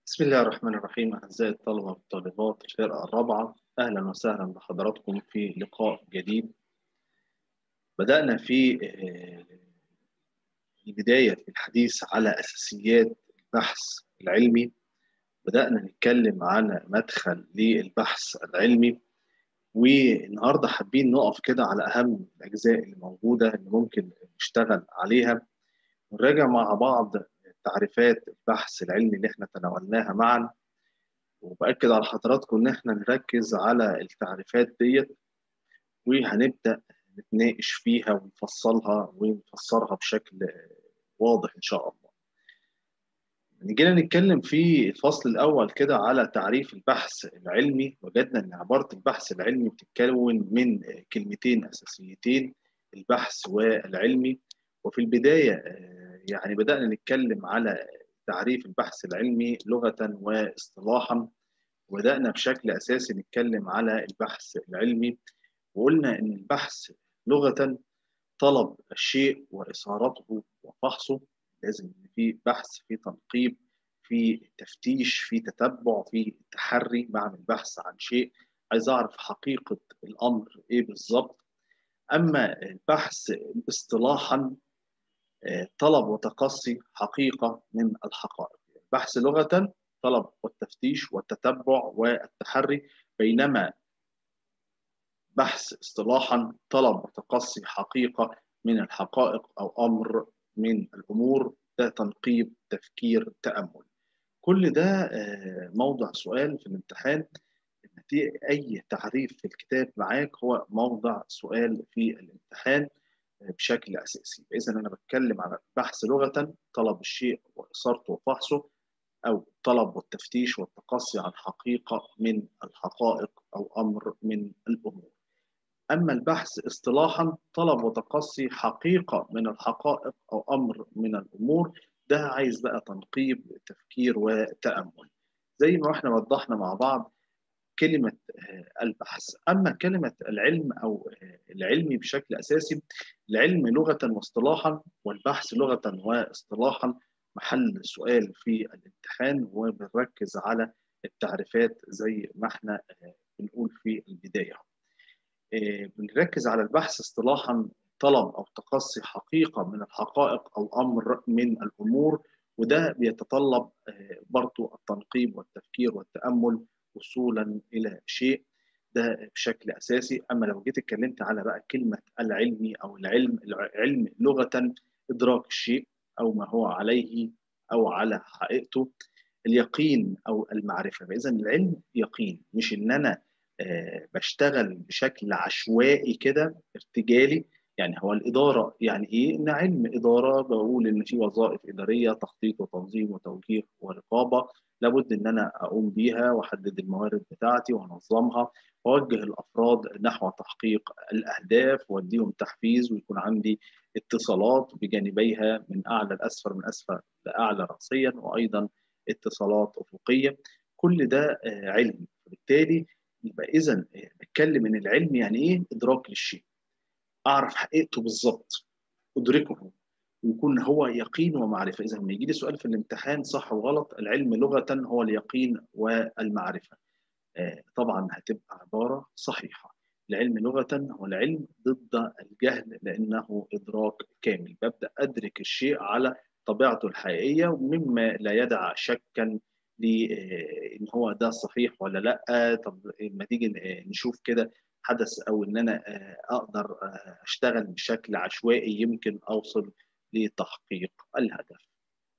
بسم الله الرحمن الرحيم أعزائي الطلبة والطالبات الفرقة الرابعة أهلا وسهلا بحضراتكم في لقاء جديد بدأنا في البداية في الحديث على أساسيات البحث العلمي بدأنا نتكلم على مدخل للبحث العلمي والنهاردة حابين نقف كده على أهم الأجزاء اللي موجودة اللي ممكن نشتغل عليها ونراجع مع بعض تعريفات البحث العلمي اللي احنا تناولناها معا وبأكد على حضراتكم إن احنا نركز على التعريفات ديت وهنبدأ نتناقش فيها ونفصلها ونفسرها بشكل واضح إن شاء الله. نجينا نتكلم في الفصل الأول كده على تعريف البحث العلمي وجدنا إن عبارة البحث العلمي بتتكون من كلمتين أساسيتين البحث والعلمي وفي البداية يعني بدأنا نتكلم على تعريف البحث العلمي لغة واصطلاحا وبدأنا بشكل أساسي نتكلم على البحث العلمي وقلنا إن البحث لغة طلب الشيء وإثارته وفحصه لازم في بحث في تنقيب في تفتيش في تتبع في تحري بعمل بحث عن شيء عايز أعرف حقيقة الأمر إيه بالظبط أما البحث اصطلاحا طلب وتقصي حقيقة من الحقائق البحث لغة طلب والتفتيش والتتبع والتحري بينما بحث اصطلاحا طلب وتقصي حقيقة من الحقائق أو أمر من الأمور ده تنقيب تفكير تأمل كل ده موضع سؤال في الامتحان أي تعريف في الكتاب معاك هو موضع سؤال في الامتحان بشكل اساسي اذا انا بتكلم على البحث لغه طلب الشيء واثارته وفحصه او طلب والتفتيش والتقصي عن حقيقه من الحقائق او امر من الامور اما البحث اصطلاحا طلب وتقصي حقيقه من الحقائق او امر من الامور ده عايز بقى تنقيب تفكير وتامل زي ما احنا وضحنا مع بعض كلمة البحث أما كلمة العلم أو العلمي بشكل أساسي العلم لغة واصطلاحا والبحث لغة واصطلاحا محل سؤال في الامتحان وبنركز على التعريفات زي ما احنا بنقول في البداية بنركز على البحث اصطلاحا طلب أو تقصي حقيقة من الحقائق أو أمر من الأمور وده بيتطلب برضو التنقيب والتفكير والتأمل وصولا الى شيء ده بشكل اساسي اما لو جيت اتكلمت على بقى كلمه العلمي او العلم العلم لغه ادراك الشيء او ما هو عليه او على حقيقته اليقين او المعرفه فاذا العلم يقين مش ان انا بشتغل بشكل عشوائي كده ارتجالي يعني هو الاداره يعني ايه؟ ان علم اداره بقول ان في وظائف اداريه تخطيط وتنظيم وتوجيه ورقابه لابد ان انا اقوم بيها واحدد الموارد بتاعتي وانظمها واوجه الافراد نحو تحقيق الاهداف واديهم تحفيز ويكون عندي اتصالات بجانبيها من اعلى لاسفل من اسفل لاعلى راسيا وايضا اتصالات افقيه كل ده علم فبالتالي يبقى اذا بتكلم ان العلم يعني ايه؟ ادراك للشيء اعرف حقيقته بالظبط ادركه ويكون هو يقين ومعرفه اذا لما يجي لي سؤال في الامتحان صح وغلط العلم لغه هو اليقين والمعرفه طبعا هتبقى عباره صحيحه العلم لغه هو العلم ضد الجهل لانه ادراك كامل ببدا ادرك الشيء على طبيعته الحقيقيه مما لا يدع شكا ان هو ده صحيح ولا لا طب لما تيجي نشوف كده حدث او ان انا اقدر اشتغل بشكل عشوائي يمكن اوصل لتحقيق الهدف.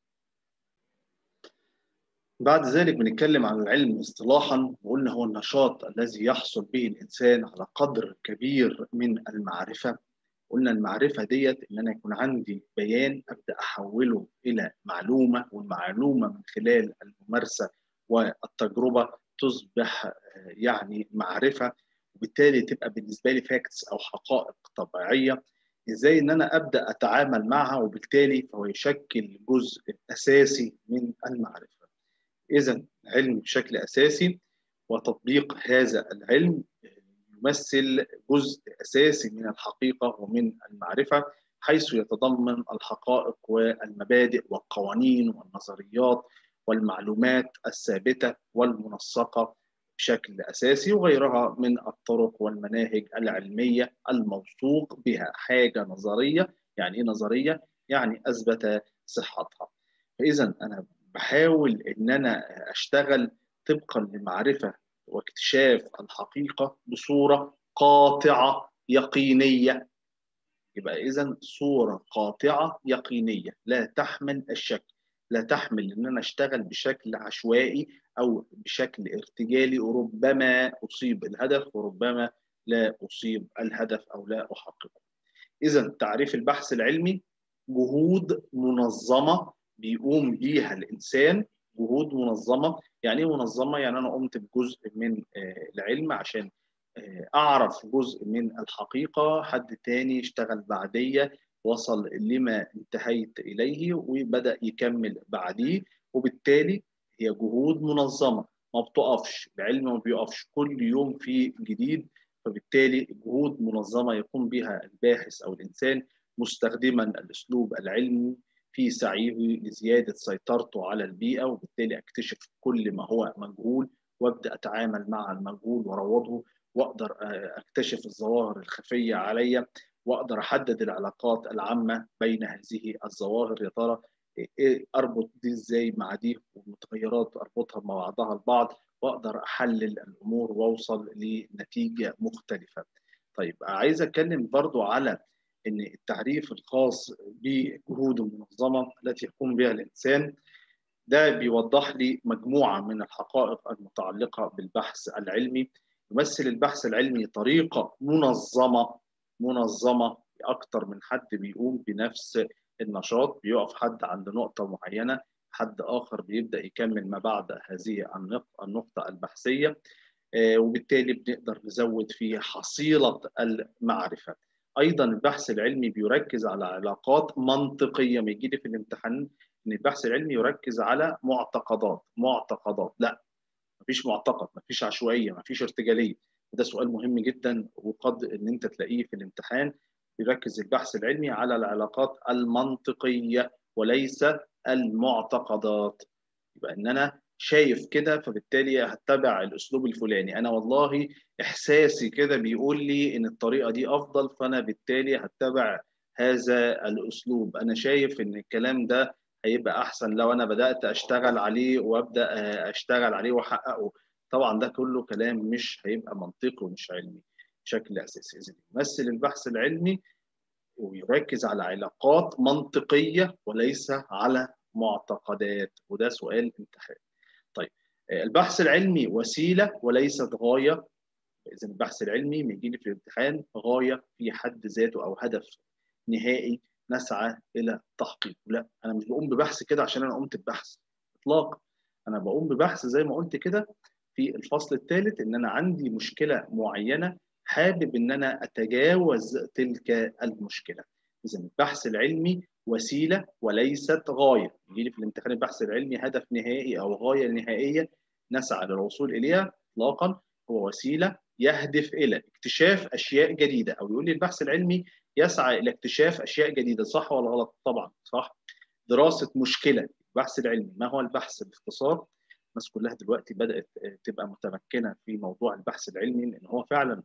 بعد ذلك بنتكلم عن العلم اصطلاحا وقلنا هو النشاط الذي يحصل به الانسان على قدر كبير من المعرفه. قلنا المعرفه ديت ان انا يكون عندي بيان ابدا احوله الى معلومه والمعلومه من خلال الممارسه والتجربه تصبح يعني معرفه وبالتالي تبقى بالنسبه لي فاكتس او حقائق طبيعيه ازاي ان انا ابدا اتعامل معها وبالتالي فهو يشكل جزء اساسي من المعرفه. اذا علم بشكل اساسي وتطبيق هذا العلم يمثل جزء اساسي من الحقيقه ومن المعرفه حيث يتضمن الحقائق والمبادئ والقوانين والنظريات والمعلومات الثابته والمنسقه بشكل اساسي وغيرها من الطرق والمناهج العلميه الموثوق بها حاجه نظريه يعني ايه نظريه يعني اثبت صحتها فاذا انا بحاول ان انا اشتغل طبقا لمعرفه واكتشاف الحقيقه بصوره قاطعه يقينيه يبقى اذا صوره قاطعه يقينيه لا تحمل الشك لا تحمل ان انا اشتغل بشكل عشوائي او بشكل ارتجالي وربما اصيب الهدف وربما لا اصيب الهدف او لا احققه. اذا تعريف البحث العلمي جهود منظمه بيقوم بيها الانسان جهود منظمه يعني ايه منظمه يعني انا قمت بجزء من العلم عشان اعرف جزء من الحقيقه حد تاني اشتغل بعديه وصل لما انتهيت اليه وبدا يكمل بعديه وبالتالي هي جهود منظمه ما بتقفش العلم ما بيقفش كل يوم في جديد فبالتالي جهود منظمه يقوم بها الباحث او الانسان مستخدما الاسلوب العلمي في سعيه لزياده سيطرته على البيئه وبالتالي اكتشف كل ما هو مجهول وابدا اتعامل مع المجهول واروضه واقدر اكتشف الظواهر الخفيه عليا واقدر احدد العلاقات العامه بين هذه الظواهر يا ترى إيه اربط دي ازاي مع دي والمتغيرات اربطها مع بعضها البعض واقدر احلل الامور واوصل لنتيجه مختلفه. طيب عايز اتكلم برضو على ان التعريف الخاص بجهود المنظمه التي يقوم بها الانسان ده بيوضح لي مجموعه من الحقائق المتعلقه بالبحث العلمي يمثل البحث العلمي طريقه منظمه منظمه اكتر من حد بيقوم بنفس النشاط بيقف حد عند نقطه معينه حد اخر بيبدا يكمل ما بعد هذه النقطه البحثيه وبالتالي بنقدر نزود في حصيله المعرفه ايضا البحث العلمي بيركز على علاقات منطقيه ما يجي لي في الامتحان ان البحث العلمي يركز على معتقدات معتقدات لا مفيش معتقد مفيش عشوائيه مفيش ارتجاليه وده سؤال مهم جدا وقد ان انت تلاقيه في الامتحان يركز البحث العلمي على العلاقات المنطقيه وليس المعتقدات يبقى ان انا شايف كده فبالتالي هتبع الاسلوب الفلاني انا والله احساسي كده بيقول لي ان الطريقه دي افضل فانا بالتالي هتبع هذا الاسلوب انا شايف ان الكلام ده هيبقى احسن لو انا بدات اشتغل عليه وابدا اشتغل عليه واحققه طبعا ده كله كلام مش هيبقى منطقي ومش علمي بشكل اساسي اذا يمثل البحث العلمي ويركز على علاقات منطقيه وليس على معتقدات وده سؤال امتحان طيب البحث العلمي وسيله وليست غايه اذا البحث العلمي بيجي لي في الامتحان غايه في حد ذاته او هدف نهائي نسعى الى تحقيقه لا انا مش بقوم ببحث كده عشان انا قمت ببحث اطلاقا انا بقوم ببحث زي ما قلت كده في الفصل الثالث ان انا عندي مشكله معينه حابب ان انا اتجاوز تلك المشكله اذا البحث العلمي وسيله وليست غايه يجي لي في الامتحان البحث العلمي هدف نهائي او غايه نهائيه نسعى للوصول اليها اطلاقا هو وسيله يهدف الى اكتشاف اشياء جديده او يقول لي البحث العلمي يسعى الى اكتشاف اشياء جديده صح ولا غلط طبعا صح دراسه مشكله البحث العلمي ما هو البحث باختصار الناس كلها دلوقتي بدات تبقى متمكنه في موضوع البحث العلمي لان هو فعلا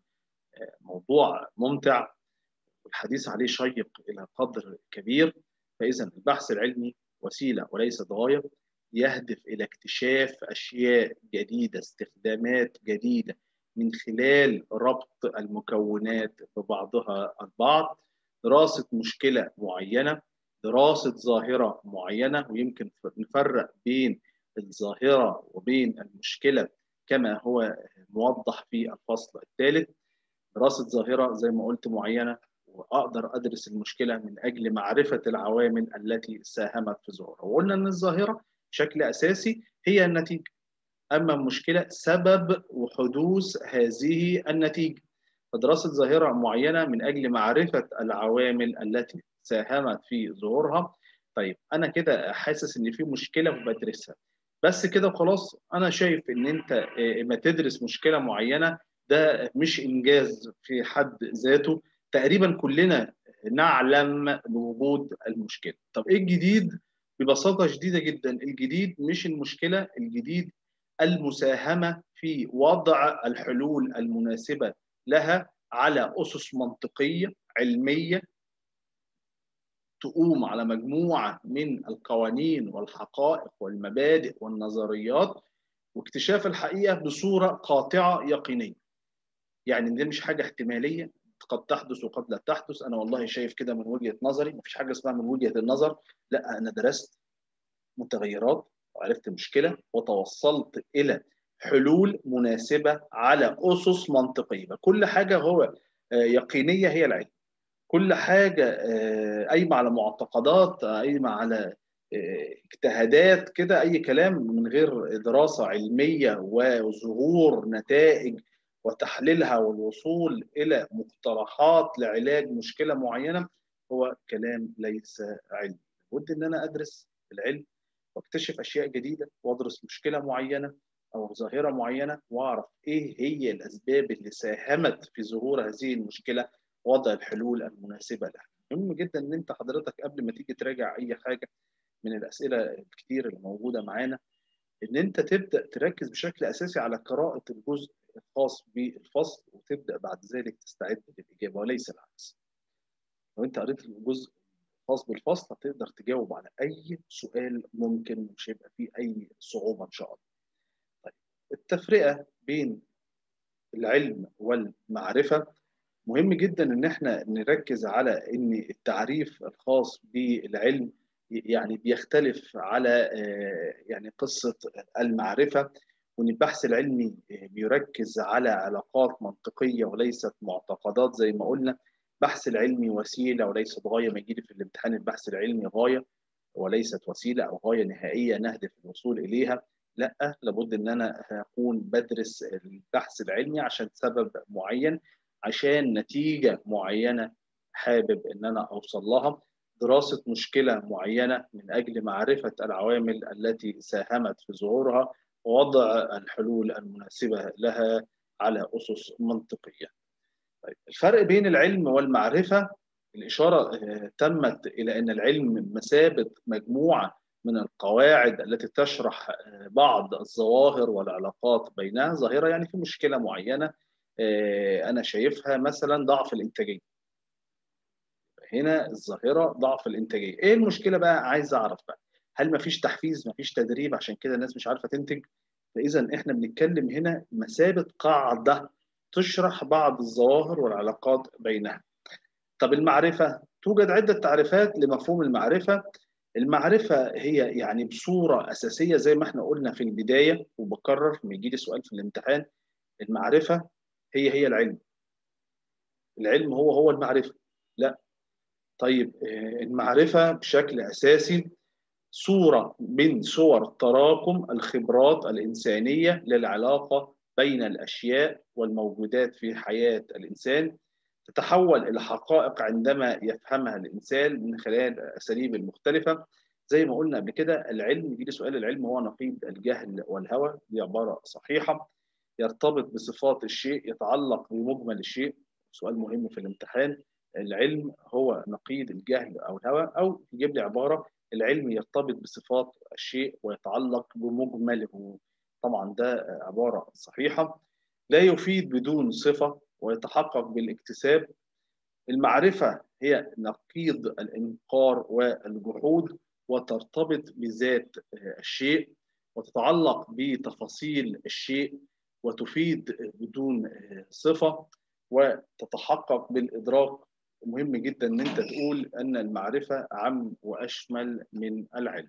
موضوع ممتع والحديث عليه شيق الى قدر كبير فاذا البحث العلمي وسيله وليست غايه يهدف الى اكتشاف اشياء جديده استخدامات جديده من خلال ربط المكونات ببعضها البعض دراسه مشكله معينه دراسه ظاهره معينه ويمكن نفرق بين الظاهره وبين المشكله كما هو موضح في الفصل الثالث دراسه ظاهره زي ما قلت معينه واقدر ادرس المشكله من اجل معرفه العوامل التي ساهمت في ظهورها وقلنا ان الظاهره بشكل اساسي هي النتيجه اما المشكله سبب وحدوث هذه النتيجه فدراسه ظاهره معينه من اجل معرفه العوامل التي ساهمت في ظهورها طيب انا كده حاسس ان في مشكله وبدرسها بس كده خلاص انا شايف ان انت ما تدرس مشكله معينه ده مش انجاز في حد ذاته تقريبا كلنا نعلم بوجود المشكله طب ايه الجديد ببساطة شديدة جدا الجديد مش المشكلة الجديد المساهمة في وضع الحلول المناسبة لها على أسس منطقية علمية تقوم على مجموعة من القوانين والحقائق والمبادئ والنظريات واكتشاف الحقيقة بصورة قاطعة يقينية يعني دي مش حاجة احتمالية قد تحدث وقد لا تحدث انا والله شايف كده من وجهه نظري مفيش حاجه اسمها من وجهه النظر لا انا درست متغيرات وعرفت مشكله وتوصلت الى حلول مناسبه على اسس منطقيه كل حاجه هو يقينيه هي العلم كل حاجه قايمه على معتقدات قايمه على اجتهادات كده اي كلام من غير دراسه علميه وظهور نتائج وتحليلها والوصول الى مقترحات لعلاج مشكله معينه هو كلام ليس علمي لابد ان انا ادرس العلم واكتشف اشياء جديده وادرس مشكله معينه او ظاهره معينه واعرف ايه هي الاسباب اللي ساهمت في ظهور هذه المشكله وضع الحلول المناسبه لها مهم جدا ان انت حضرتك قبل ما تيجي تراجع اي حاجه من الاسئله الكتير اللي موجوده معانا ان انت تبدا تركز بشكل اساسي على قراءه الجزء الخاص بالفصل وتبدا بعد ذلك تستعد للاجابه وليس العكس. لو انت قريت الجزء الخاص بالفصل هتقدر تجاوب على اي سؤال ممكن مش هيبقى فيه اي صعوبه ان شاء الله. طيب التفرقه بين العلم والمعرفه مهم جدا ان احنا نركز على ان التعريف الخاص بالعلم يعني بيختلف على يعني قصه المعرفه وان البحث العلمي بيركز على علاقات منطقيه وليست معتقدات زي ما قلنا البحث العلمي وسيله وليست غايه ما يجي في الامتحان البحث العلمي غايه وليست وسيله او غايه نهائيه نهدف الوصول اليها لا لابد ان انا اكون بدرس البحث العلمي عشان سبب معين عشان نتيجه معينه حابب ان انا اوصل لها دراسه مشكله معينه من اجل معرفه العوامل التي ساهمت في ظهورها ووضع الحلول المناسبه لها على اسس منطقيه. طيب الفرق بين العلم والمعرفه الاشاره تمت الى ان العلم مثابه مجموعه من القواعد التي تشرح بعض الظواهر والعلاقات بينها ظاهره يعني في مشكله معينه انا شايفها مثلا ضعف الانتاجيه. هنا الظاهره ضعف الانتاجيه، ايه المشكله بقى؟ عايز اعرف بقى هل مفيش تحفيز مفيش تدريب عشان كده الناس مش عارفه تنتج؟ فاذا احنا بنتكلم هنا مثابه قاعده تشرح بعض الظواهر والعلاقات بينها. طب المعرفه توجد عده تعريفات لمفهوم المعرفه المعرفة هي يعني بصورة أساسية زي ما احنا قلنا في البداية وبكرر لما يجي لي سؤال في الامتحان المعرفة هي هي العلم العلم هو هو المعرفة لا طيب المعرفة بشكل أساسي صورة من صور تراكم الخبرات الإنسانية للعلاقة بين الأشياء والموجودات في حياة الإنسان تتحول إلى حقائق عندما يفهمها الإنسان من خلال الأساليب المختلفة زي ما قلنا قبل كده العلم يجي لي سؤال العلم هو نقيض الجهل والهوى دي عبارة صحيحة يرتبط بصفات الشيء يتعلق بمجمل الشيء سؤال مهم في الامتحان العلم هو نقيض الجهل او الهوى او يجيب لي عباره العلم يرتبط بصفات الشيء ويتعلق بمجمله طبعا ده عباره صحيحه لا يفيد بدون صفه ويتحقق بالاكتساب المعرفه هي نقيض الانكار والجحود وترتبط بذات الشيء وتتعلق بتفاصيل الشيء وتفيد بدون صفه وتتحقق بالادراك مهم جدا ان انت تقول ان المعرفه عم واشمل من العلم.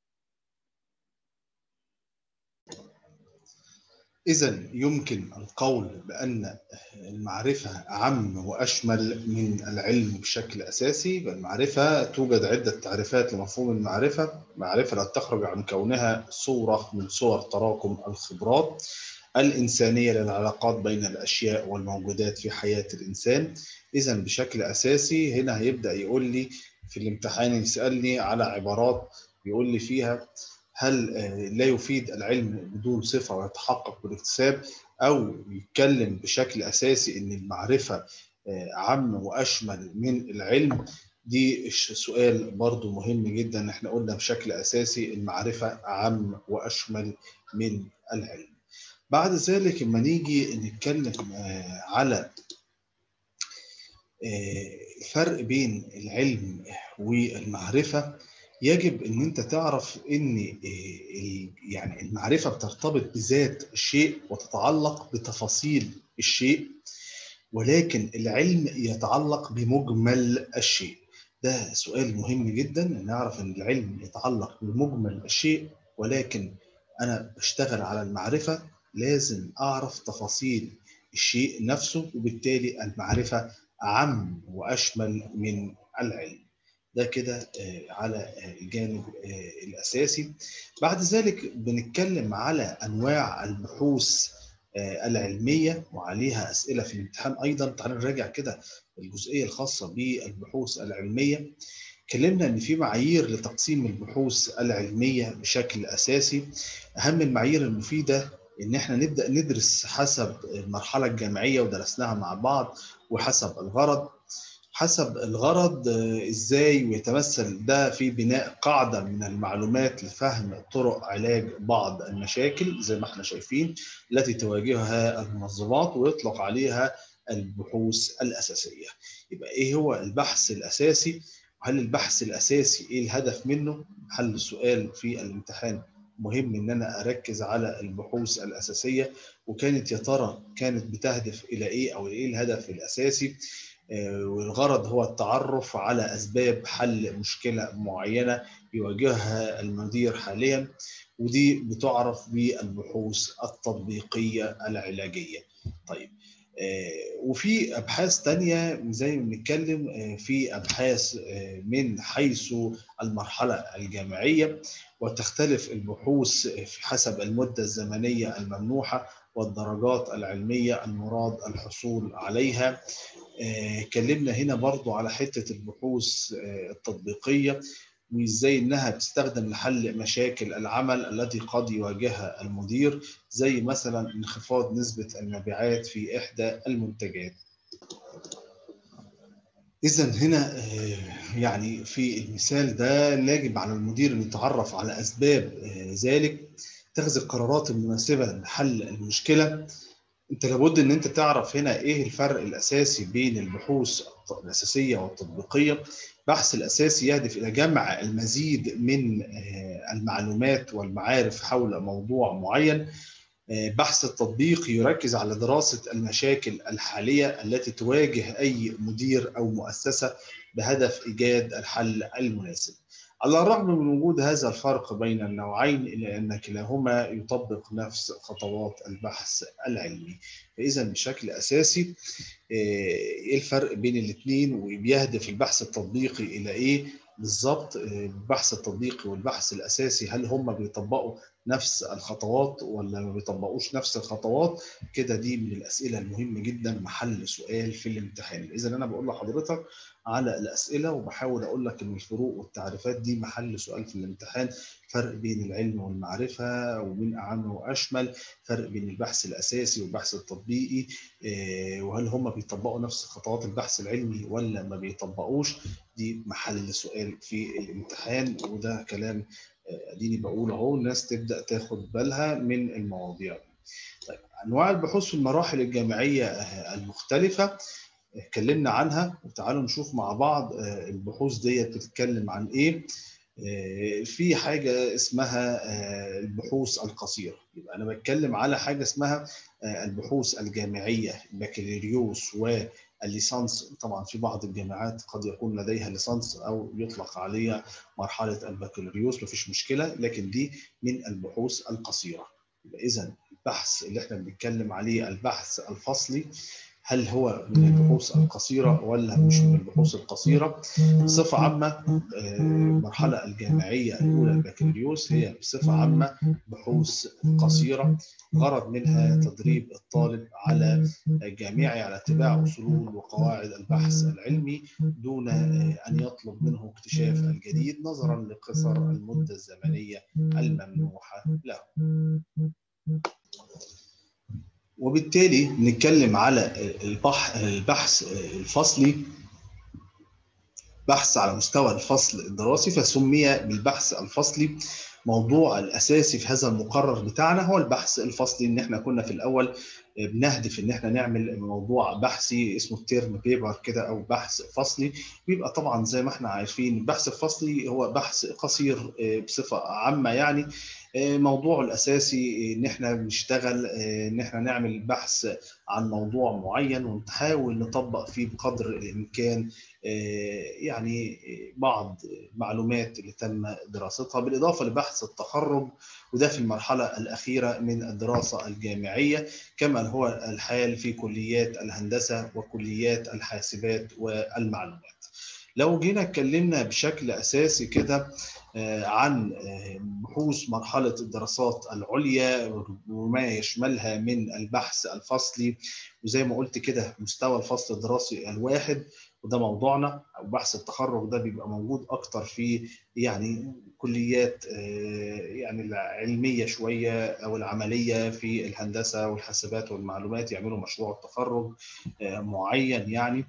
إذا يمكن القول بأن المعرفة أعم وأشمل من العلم بشكل أساسي بالمعرفة توجد عدة تعريفات لمفهوم المعرفة معرفة لا تخرج عن كونها صورة من صور تراكم الخبرات الإنسانية للعلاقات بين الأشياء والموجودات في حياة الإنسان إذا بشكل أساسي هنا هيبدأ يقول لي في الامتحان يسألني على عبارات يقول لي فيها هل لا يفيد العلم بدون صفة ويتحقق بالاكتساب أو يتكلم بشكل أساسي إن المعرفة عم وأشمل من العلم دي سؤال برضو مهم جدا احنا قلنا بشكل اساسي المعرفه اعم واشمل من العلم بعد ذلك لما نيجي نتكلم على الفرق بين العلم والمعرفه يجب ان انت تعرف ان يعني المعرفه بترتبط بذات الشيء وتتعلق بتفاصيل الشيء ولكن العلم يتعلق بمجمل الشيء ده سؤال مهم جدا نعرف ان العلم يتعلق بمجمل الشيء ولكن انا بشتغل على المعرفه لازم اعرف تفاصيل الشيء نفسه وبالتالي المعرفه اعم واشمل من العلم ده كده على الجانب الاساسي بعد ذلك بنتكلم على انواع البحوث العلميه وعليها اسئله في الامتحان ايضا تعالوا نراجع كده الجزئيه الخاصه بالبحوث العلميه اتكلمنا ان في معايير لتقسيم البحوث العلميه بشكل اساسي اهم المعايير المفيده ان احنا نبدا ندرس حسب المرحله الجامعيه ودرسناها مع بعض وحسب الغرض حسب الغرض ازاي ويتمثل ده في بناء قاعده من المعلومات لفهم طرق علاج بعض المشاكل زي ما احنا شايفين التي تواجهها المنظمات ويطلق عليها البحوث الاساسيه يبقى ايه هو البحث الاساسي وهل البحث الاساسي ايه الهدف منه حل السؤال في الامتحان مهم ان انا اركز على البحوث الاساسيه وكانت يا ترى كانت بتهدف الى ايه او ايه الهدف الاساسي والغرض هو التعرف على اسباب حل مشكله معينه يواجهها المدير حاليا ودي بتعرف بالبحوث التطبيقيه العلاجيه. طيب وفي ابحاث تانية زي ما بنتكلم في ابحاث من حيث المرحله الجامعيه وتختلف البحوث حسب المده الزمنيه الممنوحه والدرجات العلميه المراد الحصول عليها اتكلمنا هنا برضو على حته البحوث التطبيقيه وازاي انها بتستخدم لحل مشاكل العمل التي قد يواجهها المدير زي مثلا انخفاض نسبه المبيعات في احدى المنتجات. اذا هنا يعني في المثال ده يجب على المدير ان يتعرف على اسباب ذلك اتخذ القرارات المناسبه لحل المشكله انت لابد ان انت تعرف هنا ايه الفرق الاساسي بين البحوث الاساسيه والتطبيقيه البحث الاساسي يهدف الى جمع المزيد من المعلومات والمعارف حول موضوع معين بحث التطبيقي يركز على دراسه المشاكل الحاليه التي تواجه اي مدير او مؤسسه بهدف ايجاد الحل المناسب على الرغم من وجود هذا الفرق بين النوعين الا ان كلاهما يطبق نفس خطوات البحث العلمي فاذا بشكل اساسي ايه الفرق بين الاثنين وبيهدف البحث التطبيقي الى ايه بالظبط البحث التطبيقي والبحث الاساسي هل هم بيطبقوا نفس الخطوات ولا ما بيطبقوش نفس الخطوات كده دي من الاسئله المهمه جدا محل سؤال في الامتحان اذا انا بقول لحضرتك على الاسئله وبحاول اقول لك ان الفروق والتعريفات دي محل سؤال في الامتحان فرق بين العلم والمعرفه ومن اعم واشمل فرق بين البحث الاساسي والبحث التطبيقي وهل هم بيطبقوا نفس خطوات البحث العلمي ولا ما بيطبقوش دي محل سؤال في الامتحان وده كلام اديني بقول اهو الناس تبدا تاخد بالها من المواضيع طيب انواع البحوث في المراحل الجامعيه المختلفه اتكلمنا عنها وتعالوا نشوف مع بعض البحوث ديت بتتكلم عن ايه في حاجه اسمها البحوث القصيره يبقى انا بتكلم على حاجه اسمها البحوث الجامعيه البكالوريوس والليسانس طبعا في بعض الجامعات قد يكون لديها ليسانس او يطلق عليها مرحله البكالوريوس مفيش مشكله لكن دي من البحوث القصيره اذا البحث اللي احنا بنتكلم عليه البحث الفصلي هل هو من البحوث القصيرة ولا مش من البحوث القصيرة بصفة عامة المرحلة الجامعية الأولى البكالوريوس هي بصفة عامة بحوث قصيرة غرض منها تدريب الطالب على جامعي على اتباع أصول وقواعد البحث العلمي دون أن يطلب منه اكتشاف الجديد نظرا لقصر المدة الزمنية الممنوحة له وبالتالي نتكلم على البحث الفصلي بحث على مستوى الفصل الدراسي فسمي بالبحث الفصلي موضوع الاساسي في هذا المقرر بتاعنا هو البحث الفصلي ان احنا كنا في الاول بنهدف ان احنا نعمل موضوع بحثي اسمه التيرم بيبر كده او بحث فصلي بيبقى طبعا زي ما احنا عارفين البحث الفصلي هو بحث قصير بصفه عامه يعني موضوعه الاساسي ان احنا بنشتغل ان احنا نعمل بحث عن موضوع معين ونحاول نطبق فيه بقدر الامكان يعني بعض المعلومات اللي تم دراستها بالاضافه لبحث التخرج وده في المرحله الاخيره من الدراسه الجامعيه كما هو الحال في كليات الهندسه وكليات الحاسبات والمعلومات. لو جينا اتكلمنا بشكل اساسي كده عن بحوث مرحله الدراسات العليا وما يشملها من البحث الفصلي وزي ما قلت كده مستوى الفصل الدراسي الواحد وده موضوعنا او بحث التخرج ده بيبقى موجود اكتر في يعني كليات يعني العلميه شويه او العمليه في الهندسه والحاسبات والمعلومات يعملوا مشروع التخرج معين يعني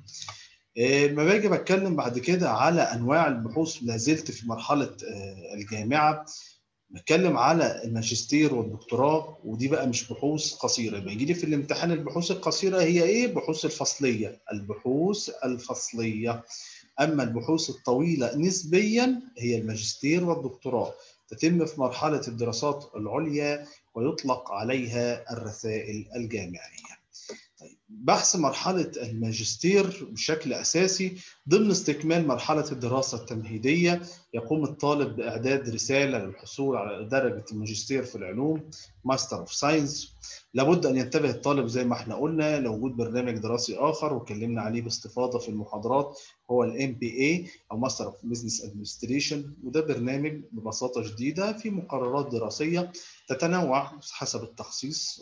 لما باجي بتكلم بعد كده على انواع البحوث لا زلت في مرحله الجامعه بتكلم على الماجستير والدكتوراه ودي بقى مش بحوث قصيره يبقى يجي لي في الامتحان البحوث القصيره هي ايه؟ بحوث الفصليه البحوث الفصليه اما البحوث الطويله نسبيا هي الماجستير والدكتوراه تتم في مرحله الدراسات العليا ويطلق عليها الرسائل الجامعيه. بحث مرحلة الماجستير بشكل أساسي ضمن استكمال مرحلة الدراسة التمهيدية يقوم الطالب بإعداد رسالة للحصول على درجة الماجستير في العلوم ماستر اوف ساينس لابد أن ينتبه الطالب زي ما احنا قلنا لوجود برنامج دراسي آخر وكلمنا عليه باستفاضة في المحاضرات هو الام بي اي او ماستر اوف بزنس ادمنستريشن وده برنامج ببساطة شديدة في مقررات دراسية تتنوع حسب التخصيص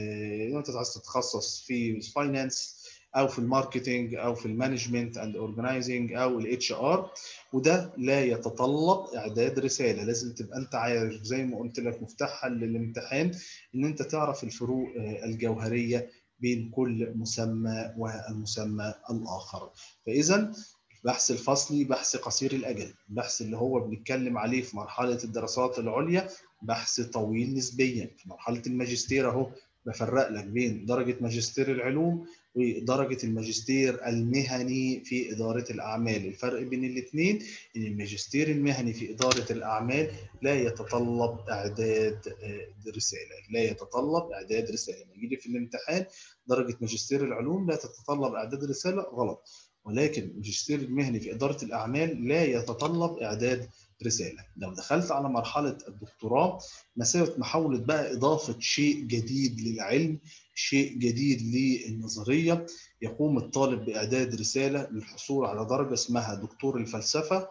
لو انت عايز تتخصص في الفاينانس او في الماركتنج او في المانجمنت اند اورجنايزنج او الاتش ار وده لا يتطلب اعداد رساله لازم تبقى انت عارف زي ما قلت لك مفتاحا للامتحان ان انت تعرف الفروق الجوهريه بين كل مسمى والمسمى الاخر فاذا البحث الفصلي بحث قصير الاجل البحث اللي هو بنتكلم عليه في مرحله الدراسات العليا بحث طويل نسبيا في مرحله الماجستير اهو بفرق لك بين درجه ماجستير العلوم ودرجه الماجستير المهني في اداره الاعمال الفرق بين الاثنين ان الماجستير المهني في اداره الاعمال لا يتطلب اعداد رساله لا يتطلب اعداد رساله لما يجي في الامتحان درجه ماجستير العلوم لا تتطلب اعداد رساله غلط ولكن الماجستير المهني في اداره الاعمال لا يتطلب اعداد رساله لو دخلت على مرحله الدكتوراه مساله محاوله بقى اضافه شيء جديد للعلم شيء جديد للنظريه يقوم الطالب باعداد رساله للحصول على درجه اسمها دكتور الفلسفه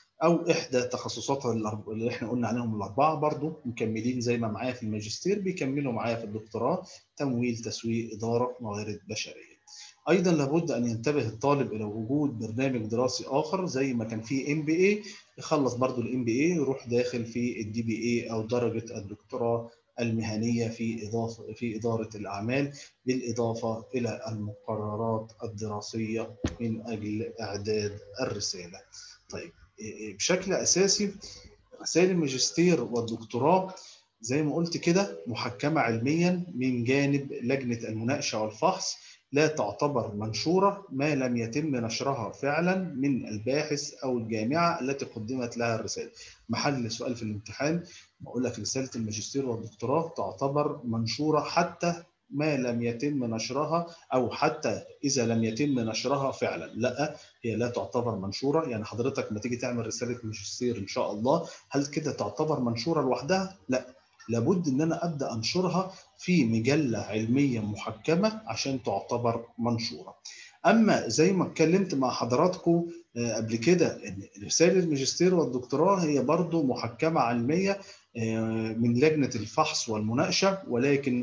او احدى تخصصاتها اللي احنا قلنا عليهم الاربعه برضو مكملين زي ما معايا في الماجستير بيكملوا معايا في الدكتوراه تمويل تسويق اداره موارد بشريه ايضا لابد ان ينتبه الطالب الى وجود برنامج دراسي اخر زي ما كان في ام بي اي يخلص برضو الام بي اي يروح داخل في الدي بي اي او درجه الدكتوراه المهنيه في اضافه في اداره الاعمال بالاضافه الى المقررات الدراسيه من اجل اعداد الرساله. طيب بشكل اساسي رسائل الماجستير والدكتوراه زي ما قلت كده محكمه علميا من جانب لجنه المناقشه والفحص لا تعتبر منشورة ما لم يتم نشرها فعلا من الباحث أو الجامعة التي قدمت لها الرسالة محل سؤال في الامتحان بقول لك رسالة الماجستير والدكتوراه تعتبر منشورة حتى ما لم يتم نشرها أو حتى إذا لم يتم نشرها فعلا لا هي لا تعتبر منشورة يعني حضرتك ما تيجي تعمل رسالة ماجستير إن شاء الله هل كده تعتبر منشورة لوحدها؟ لا لابد ان انا ابدا انشرها في مجله علميه محكمه عشان تعتبر منشوره. اما زي ما اتكلمت مع حضراتكم قبل كده ان رساله الماجستير والدكتوراه هي برضو محكمه علميه من لجنه الفحص والمناقشه ولكن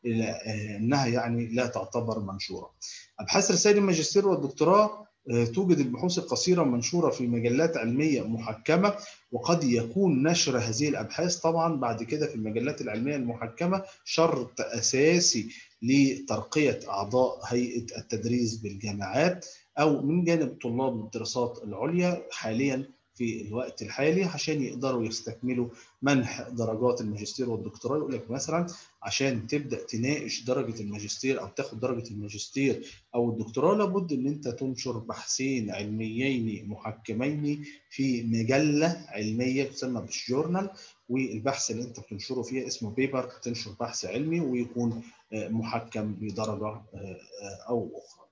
انها يعني لا تعتبر منشوره. ابحاث رسائل الماجستير والدكتوراه توجد البحوث القصيرة منشورة في مجلات علمية محكمة وقد يكون نشر هذه الأبحاث طبعا بعد كده في المجلات العلمية المحكمة شرط أساسي لترقية أعضاء هيئة التدريس بالجامعات او من جانب طلاب الدراسات العليا حاليا في الوقت الحالي عشان يقدروا يستكملوا منح درجات الماجستير والدكتوراه يقول لك مثلا عشان تبدا تناقش درجه الماجستير او تاخد درجه الماجستير او الدكتوراه لابد ان انت تنشر بحثين علميين محكمين في مجله علميه تسمى بالجورنال والبحث اللي انت بتنشره فيها اسمه بيبر تنشر بحث علمي ويكون محكم بدرجه او اخرى.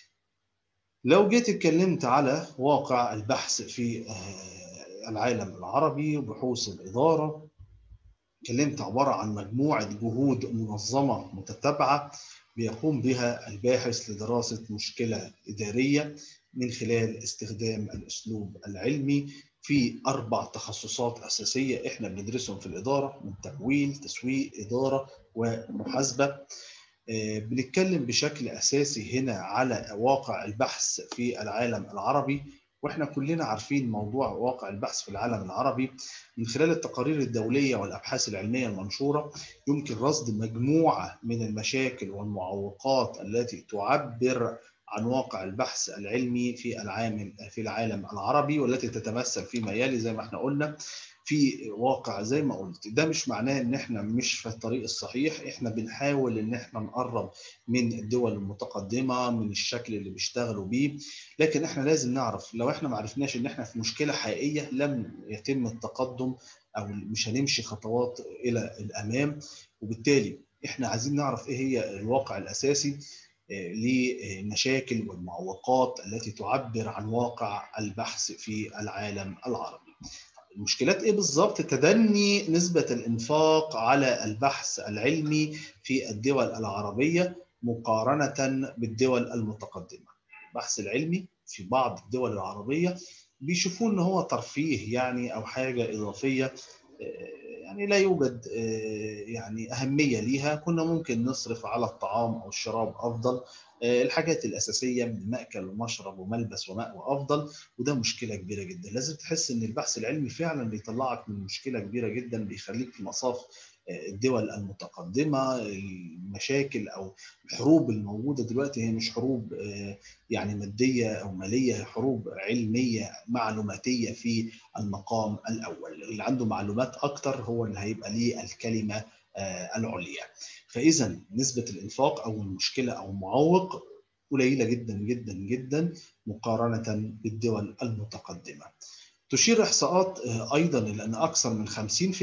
لو جيت اتكلمت على واقع البحث في العالم العربي وبحوث الإدارة اتكلمت عبارة عن مجموعة جهود منظمة متتابعة بيقوم بها الباحث لدراسة مشكلة إدارية من خلال استخدام الأسلوب العلمي في أربع تخصصات أساسية إحنا بندرسهم في الإدارة من تمويل، تسويق، إدارة ومحاسبة. بنتكلم بشكل اساسي هنا على واقع البحث في العالم العربي واحنا كلنا عارفين موضوع واقع البحث في العالم العربي من خلال التقارير الدوليه والابحاث العلميه المنشوره يمكن رصد مجموعه من المشاكل والمعوقات التي تعبر عن واقع البحث العلمي في العالم في العالم العربي والتي تتمثل فيما يلي زي ما احنا قلنا في واقع زي ما قلت ده مش معناه ان احنا مش في الطريق الصحيح احنا بنحاول ان احنا نقرب من الدول المتقدمه من الشكل اللي بيشتغلوا بيه لكن احنا لازم نعرف لو احنا ما عرفناش ان احنا في مشكله حقيقيه لم يتم التقدم او مش هنمشي خطوات الى الامام وبالتالي احنا عايزين نعرف ايه هي الواقع الاساسي للمشاكل والمعوقات التي تعبر عن واقع البحث في العالم العربي المشكلات ايه بالظبط تدني نسبة الانفاق على البحث العلمي في الدول العربية مقارنة بالدول المتقدمة البحث العلمي في بعض الدول العربية بيشوفوه ان هو ترفيه يعني او حاجة اضافية يعني لا يوجد يعني اهمية ليها كنا ممكن نصرف على الطعام او الشراب افضل الحاجات الاساسيه من ماكل ومشرب وملبس ومأوى افضل وده مشكله كبيره جدا لازم تحس ان البحث العلمي فعلا بيطلعك من مشكله كبيره جدا بيخليك في مصاف الدول المتقدمه المشاكل او الحروب الموجوده دلوقتي هي مش حروب يعني ماديه او ماليه هي حروب علميه معلوماتيه في المقام الاول اللي عنده معلومات اكتر هو اللي هيبقى ليه الكلمه العليا فاذا نسبه الانفاق او المشكله او المعوق قليله جدا جدا جدا مقارنه بالدول المتقدمه تشير احصاءات ايضا الى ان اكثر من 50%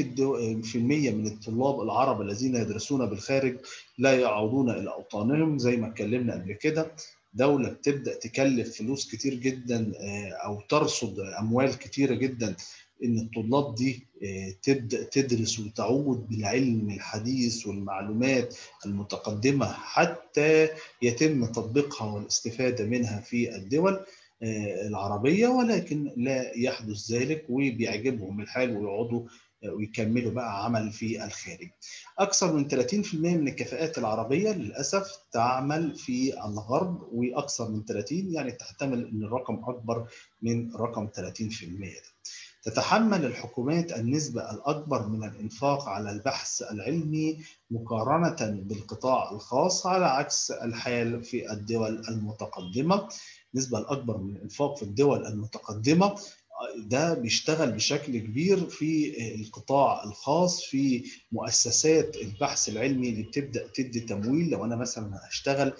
في المية من الطلاب العرب الذين يدرسون بالخارج لا يعودون الى اوطانهم زي ما اتكلمنا قبل كده دوله بتبدا تكلف فلوس كتير جدا او ترصد اموال كتيره جدا ان الطلاب دي تبدا تدرس وتعود بالعلم الحديث والمعلومات المتقدمه حتى يتم تطبيقها والاستفاده منها في الدول العربيه ولكن لا يحدث ذلك وبيعجبهم الحال ويقعدوا ويكملوا بقى عمل في الخارج. اكثر من 30% من الكفاءات العربيه للاسف تعمل في الغرب واكثر من 30 يعني تحتمل ان الرقم اكبر من رقم 30% ده. تتحمل الحكومات النسبة الأكبر من الإنفاق على البحث العلمي مقارنة بالقطاع الخاص على عكس الحال في الدول المتقدمة النسبة الأكبر من الإنفاق في الدول المتقدمة ده بيشتغل بشكل كبير في القطاع الخاص في مؤسسات البحث العلمي اللي بتبدا تدي تمويل لو انا مثلا هشتغل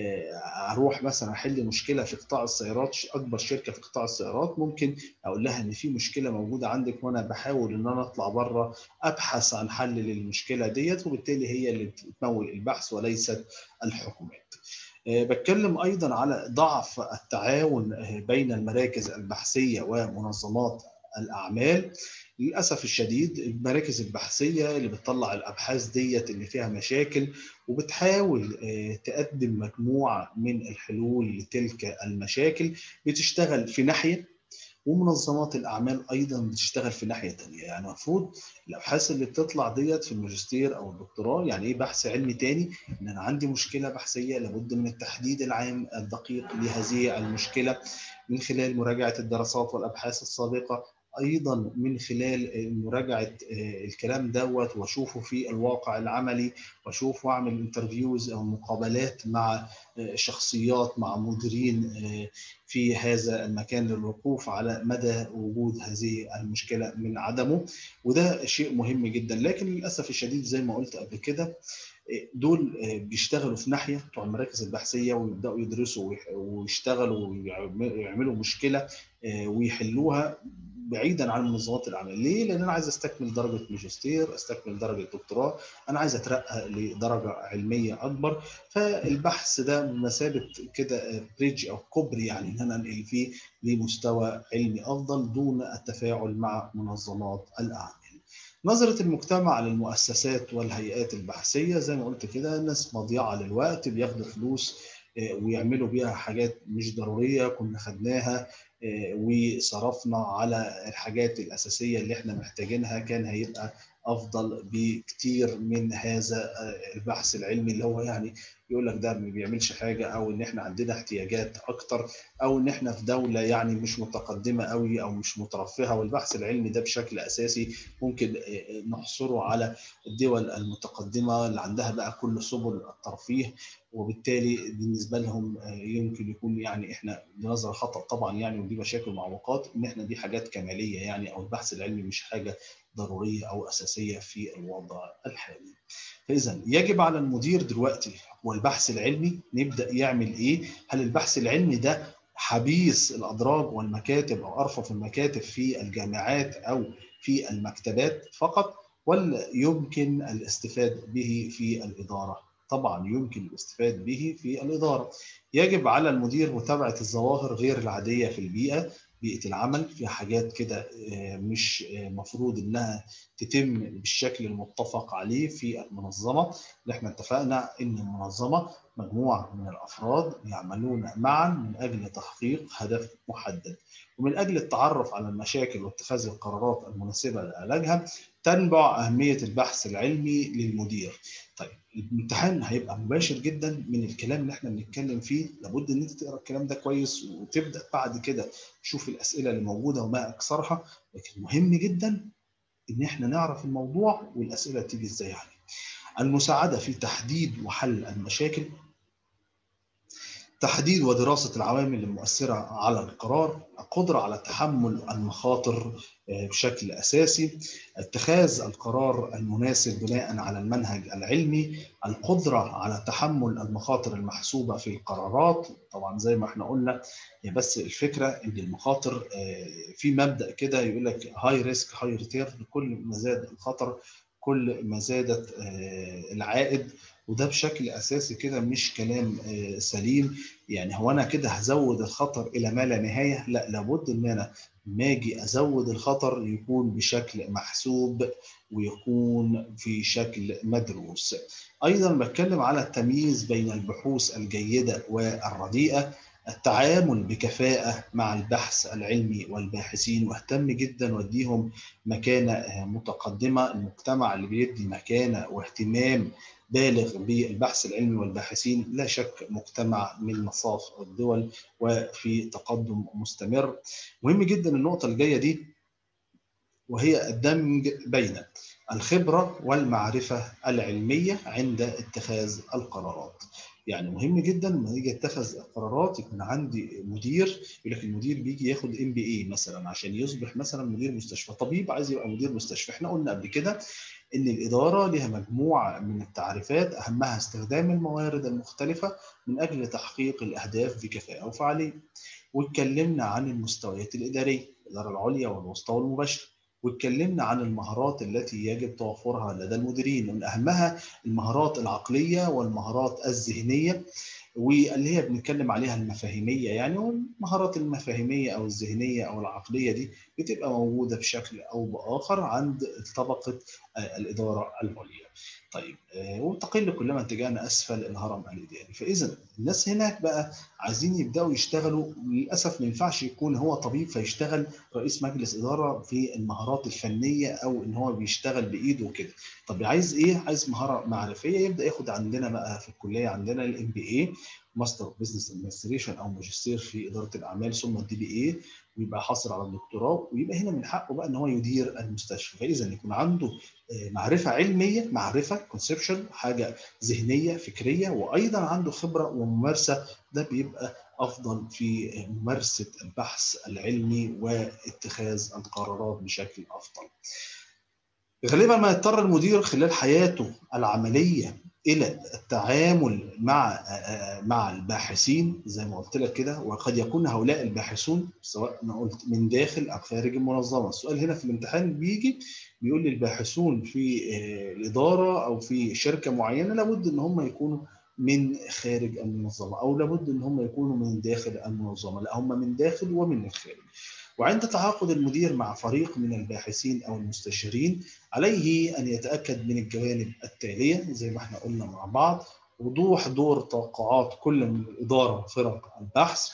اروح مثلا احل مشكله في قطاع السيارات اكبر شركه في قطاع السيارات ممكن اقول لها ان في مشكله موجوده عندك وانا بحاول ان انا اطلع بره ابحث عن حل للمشكله ديت وبالتالي هي اللي بتمول البحث وليست الحكومات. بتكلم ايضا على ضعف التعاون بين المراكز البحثيه ومنظمات الاعمال للاسف الشديد المراكز البحثيه اللي بتطلع الابحاث ديت اللي فيها مشاكل وبتحاول تقدم مجموعه من الحلول لتلك المشاكل بتشتغل في ناحيه ومنظمات الاعمال ايضا بتشتغل في ناحيه ثانيه يعني المفروض الابحاث اللي بتطلع ديت في الماجستير او الدكتوراه يعني ايه بحث علمي تاني ان انا عندي مشكله بحثيه لابد من التحديد العام الدقيق لهذه المشكله من خلال مراجعه الدراسات والابحاث السابقه ايضا من خلال مراجعه الكلام دوت واشوفه في الواقع العملي واشوف واعمل انترفيوز او مقابلات مع شخصيات مع مديرين في هذا المكان للوقوف على مدى وجود هذه المشكله من عدمه وده شيء مهم جدا لكن للاسف الشديد زي ما قلت قبل كده دول بيشتغلوا في ناحيه بتوع المراكز البحثيه ويبداوا يدرسوا ويشتغلوا ويعملوا مشكله ويحلوها بعيدا عن منظمات العمل ليه لان انا عايز استكمل درجه ماجستير استكمل درجه دكتوراه انا عايز اترقى لدرجه علميه اكبر فالبحث ده بمثابه كده بريدج او كوبري يعني ان انا انقل فيه لمستوى علمي افضل دون التفاعل مع منظمات الاعمال نظرة المجتمع للمؤسسات والهيئات البحثية زي ما قلت كده ناس مضيعة للوقت بياخدوا فلوس ويعملوا بيها حاجات مش ضرورية كنا خدناها وصرفنا على الحاجات الأساسية اللي احنا محتاجينها كان هيبقى أفضل بكتير من هذا البحث العلمي اللي هو يعني يقول لك ده ما بيعملش حاجة أو إن احنا عندنا احتياجات أكتر أو إن احنا في دولة يعني مش متقدمة قوي أو مش مترفهة والبحث العلمي ده بشكل أساسي ممكن نحصره على الدول المتقدمة اللي عندها بقى كل سبل الترفيه وبالتالي بالنسبه لهم يمكن يكون يعني احنا بنظره خطا طبعا يعني ودي مشاكل ومعوقات ان احنا دي حاجات كماليه يعني او البحث العلمي مش حاجه ضروريه او اساسيه في الوضع الحالي. فاذا يجب على المدير دلوقتي والبحث العلمي نبدا يعمل ايه؟ هل البحث العلمي ده حبيس الادراج والمكاتب او ارفف المكاتب في الجامعات او في المكتبات فقط ولا يمكن الاستفاد به في الاداره؟ طبعا يمكن الاستفاد به في الإدارة يجب على المدير متابعة الظواهر غير العادية في البيئة بيئة العمل في حاجات كده مش مفروض انها تتم بالشكل المتفق عليه في المنظمة اللي احنا اتفقنا ان المنظمة مجموعة من الافراد يعملون معا من اجل تحقيق هدف محدد ومن اجل التعرف على المشاكل واتخاذ القرارات المناسبة لعلاجها تنبع اهمية البحث العلمي للمدير طيب الامتحان هيبقى مباشر جدا من الكلام اللي احنا بنتكلم فيه لابد ان انت تقرا الكلام ده كويس وتبدا بعد كده تشوف الاسئله اللي موجوده وما اكثرها لكن مهم جدا ان احنا نعرف الموضوع والاسئله تيجي ازاي عليه المساعده في تحديد وحل المشاكل تحديد ودراسة العوامل المؤثرة على القرار القدرة على تحمل المخاطر بشكل أساسي اتخاذ القرار المناسب بناء على المنهج العلمي القدرة على تحمل المخاطر المحسوبة في القرارات طبعا زي ما احنا قلنا هي بس الفكرة ان المخاطر في مبدأ كده يقول لك هاي ريسك هاي ريتيرن كل ما زاد الخطر كل ما زادت العائد وده بشكل اساسي كده مش كلام سليم يعني هو انا كده هزود الخطر الى ما لا نهايه لا لابد ان انا ما اجي ازود الخطر يكون بشكل محسوب ويكون في شكل مدروس ايضا بتكلم على التمييز بين البحوث الجيده والرديئه التعامل بكفاءة مع البحث العلمي والباحثين واهتم جدا واديهم مكانة متقدمة المجتمع اللي بيدي مكانة واهتمام بالغ بالبحث العلمي والباحثين لا شك مجتمع من مصاف الدول وفي تقدم مستمر مهم جدا النقطة الجاية دي وهي الدمج بين الخبرة والمعرفة العلمية عند اتخاذ القرارات يعني مهم جدا لما يجي اتخذ قرارات يكون عندي مدير يقول لك المدير بيجي ياخد ام بي اي مثلا عشان يصبح مثلا مدير مستشفى طبيب عايز يبقى مدير مستشفى احنا قلنا قبل كده ان الاداره لها مجموعه من التعريفات اهمها استخدام الموارد المختلفه من اجل تحقيق الاهداف بكفاءه وفعاليه واتكلمنا عن المستويات الاداريه الاداره العليا والوسطى والمباشره واتكلمنا عن المهارات التي يجب توفرها لدى المديرين ومن اهمها المهارات العقليه والمهارات الذهنيه واللي هي بنتكلم عليها المفاهيميه يعني والمهارات المفاهيميه او الذهنيه او العقليه دي بتبقى موجوده بشكل او باخر عند طبقه الاداره العليا. طيب وتقل كلما اتجاهنا اسفل الهرم الاداري فاذا الناس هناك بقى عايزين يبداوا يشتغلوا للاسف ما ينفعش يكون هو طبيب فيشتغل رئيس مجلس اداره في المهارات الفنيه او ان هو بيشتغل بايده وكده طب عايز ايه عايز مهاره معرفيه يبدا ياخد عندنا بقى في الكليه عندنا الام بي اي ماستر بزنس ادمنستريشن او ماجستير في اداره الاعمال ثم الدي بي اي ويبقى حاصل على الدكتوراه ويبقى هنا من حقه بقى ان هو يدير المستشفى فاذا يكون عنده معرفه علميه معرفه كونسبشن حاجه ذهنيه فكريه وايضا عنده خبره وممارسه ده بيبقى افضل في ممارسه البحث العلمي واتخاذ القرارات بشكل افضل. غالبا ما يضطر المدير خلال حياته العمليه الى التعامل مع مع الباحثين زي ما قلت لك كده وقد يكون هؤلاء الباحثون سواء انا قلت من داخل او خارج المنظمه السؤال هنا في الامتحان بيجي بيقول لي الباحثون في الاداره او في شركه معينه لابد ان هم يكونوا من خارج المنظمه او لابد ان هم يكونوا من داخل المنظمه لا هم من داخل ومن الخارج وعند تعاقد المدير مع فريق من الباحثين او المستشارين عليه ان يتاكد من الجوانب التاليه زي ما احنا قلنا مع بعض وضوح دور توقعات كل من الاداره وفرق البحث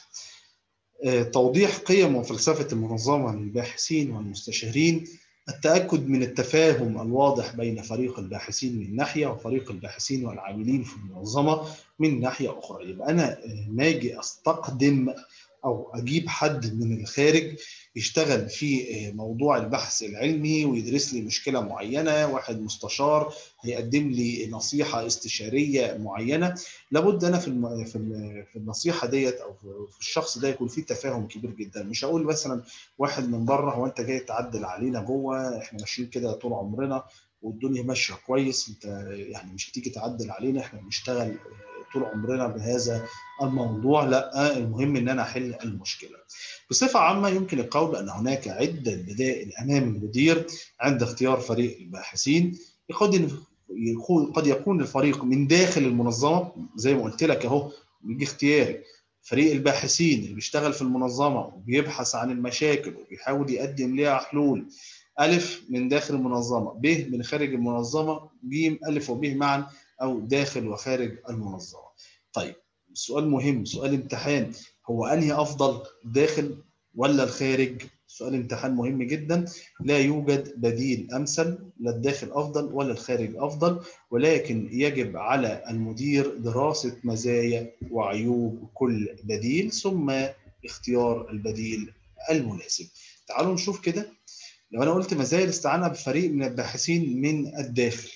توضيح قيم وفلسفه المنظمه للباحثين والمستشارين التاكد من التفاهم الواضح بين فريق الباحثين من ناحيه وفريق الباحثين والعاملين في المنظمه من ناحيه اخرى يبقى انا ما اجي استقدم او اجيب حد من الخارج يشتغل في موضوع البحث العلمي ويدرس لي مشكله معينه واحد مستشار هيقدم لي نصيحه استشاريه معينه لابد انا في في النصيحه ديت او في الشخص ده يكون في تفاهم كبير جدا مش هقول مثلا واحد من بره هو انت جاي تعدل علينا جوه احنا ماشيين كده طول عمرنا والدنيا ماشيه كويس انت يعني مش هتيجي تعدل علينا احنا بنشتغل طول عمرنا بهذا الموضوع لا المهم ان انا احل المشكله بصفه عامه يمكن القول بان هناك عده بدائل امام المدير عند اختيار فريق الباحثين قد قد يكون الفريق من داخل المنظمه زي ما قلت لك اهو بيجي اختياري فريق الباحثين اللي بيشتغل في المنظمه وبيبحث عن المشاكل وبيحاول يقدم ليها حلول ألف من داخل المنظمة ب من خارج المنظمة ج ألف وب معا أو داخل وخارج المنظمة طيب سؤال مهم سؤال امتحان هو أنهي أفضل داخل ولا الخارج سؤال امتحان مهم جدا لا يوجد بديل أمثل لا الداخل أفضل ولا الخارج أفضل ولكن يجب على المدير دراسة مزايا وعيوب كل بديل ثم اختيار البديل المناسب تعالوا نشوف كده لو انا قلت مزايا الاستعانه بفريق من الباحثين من الداخل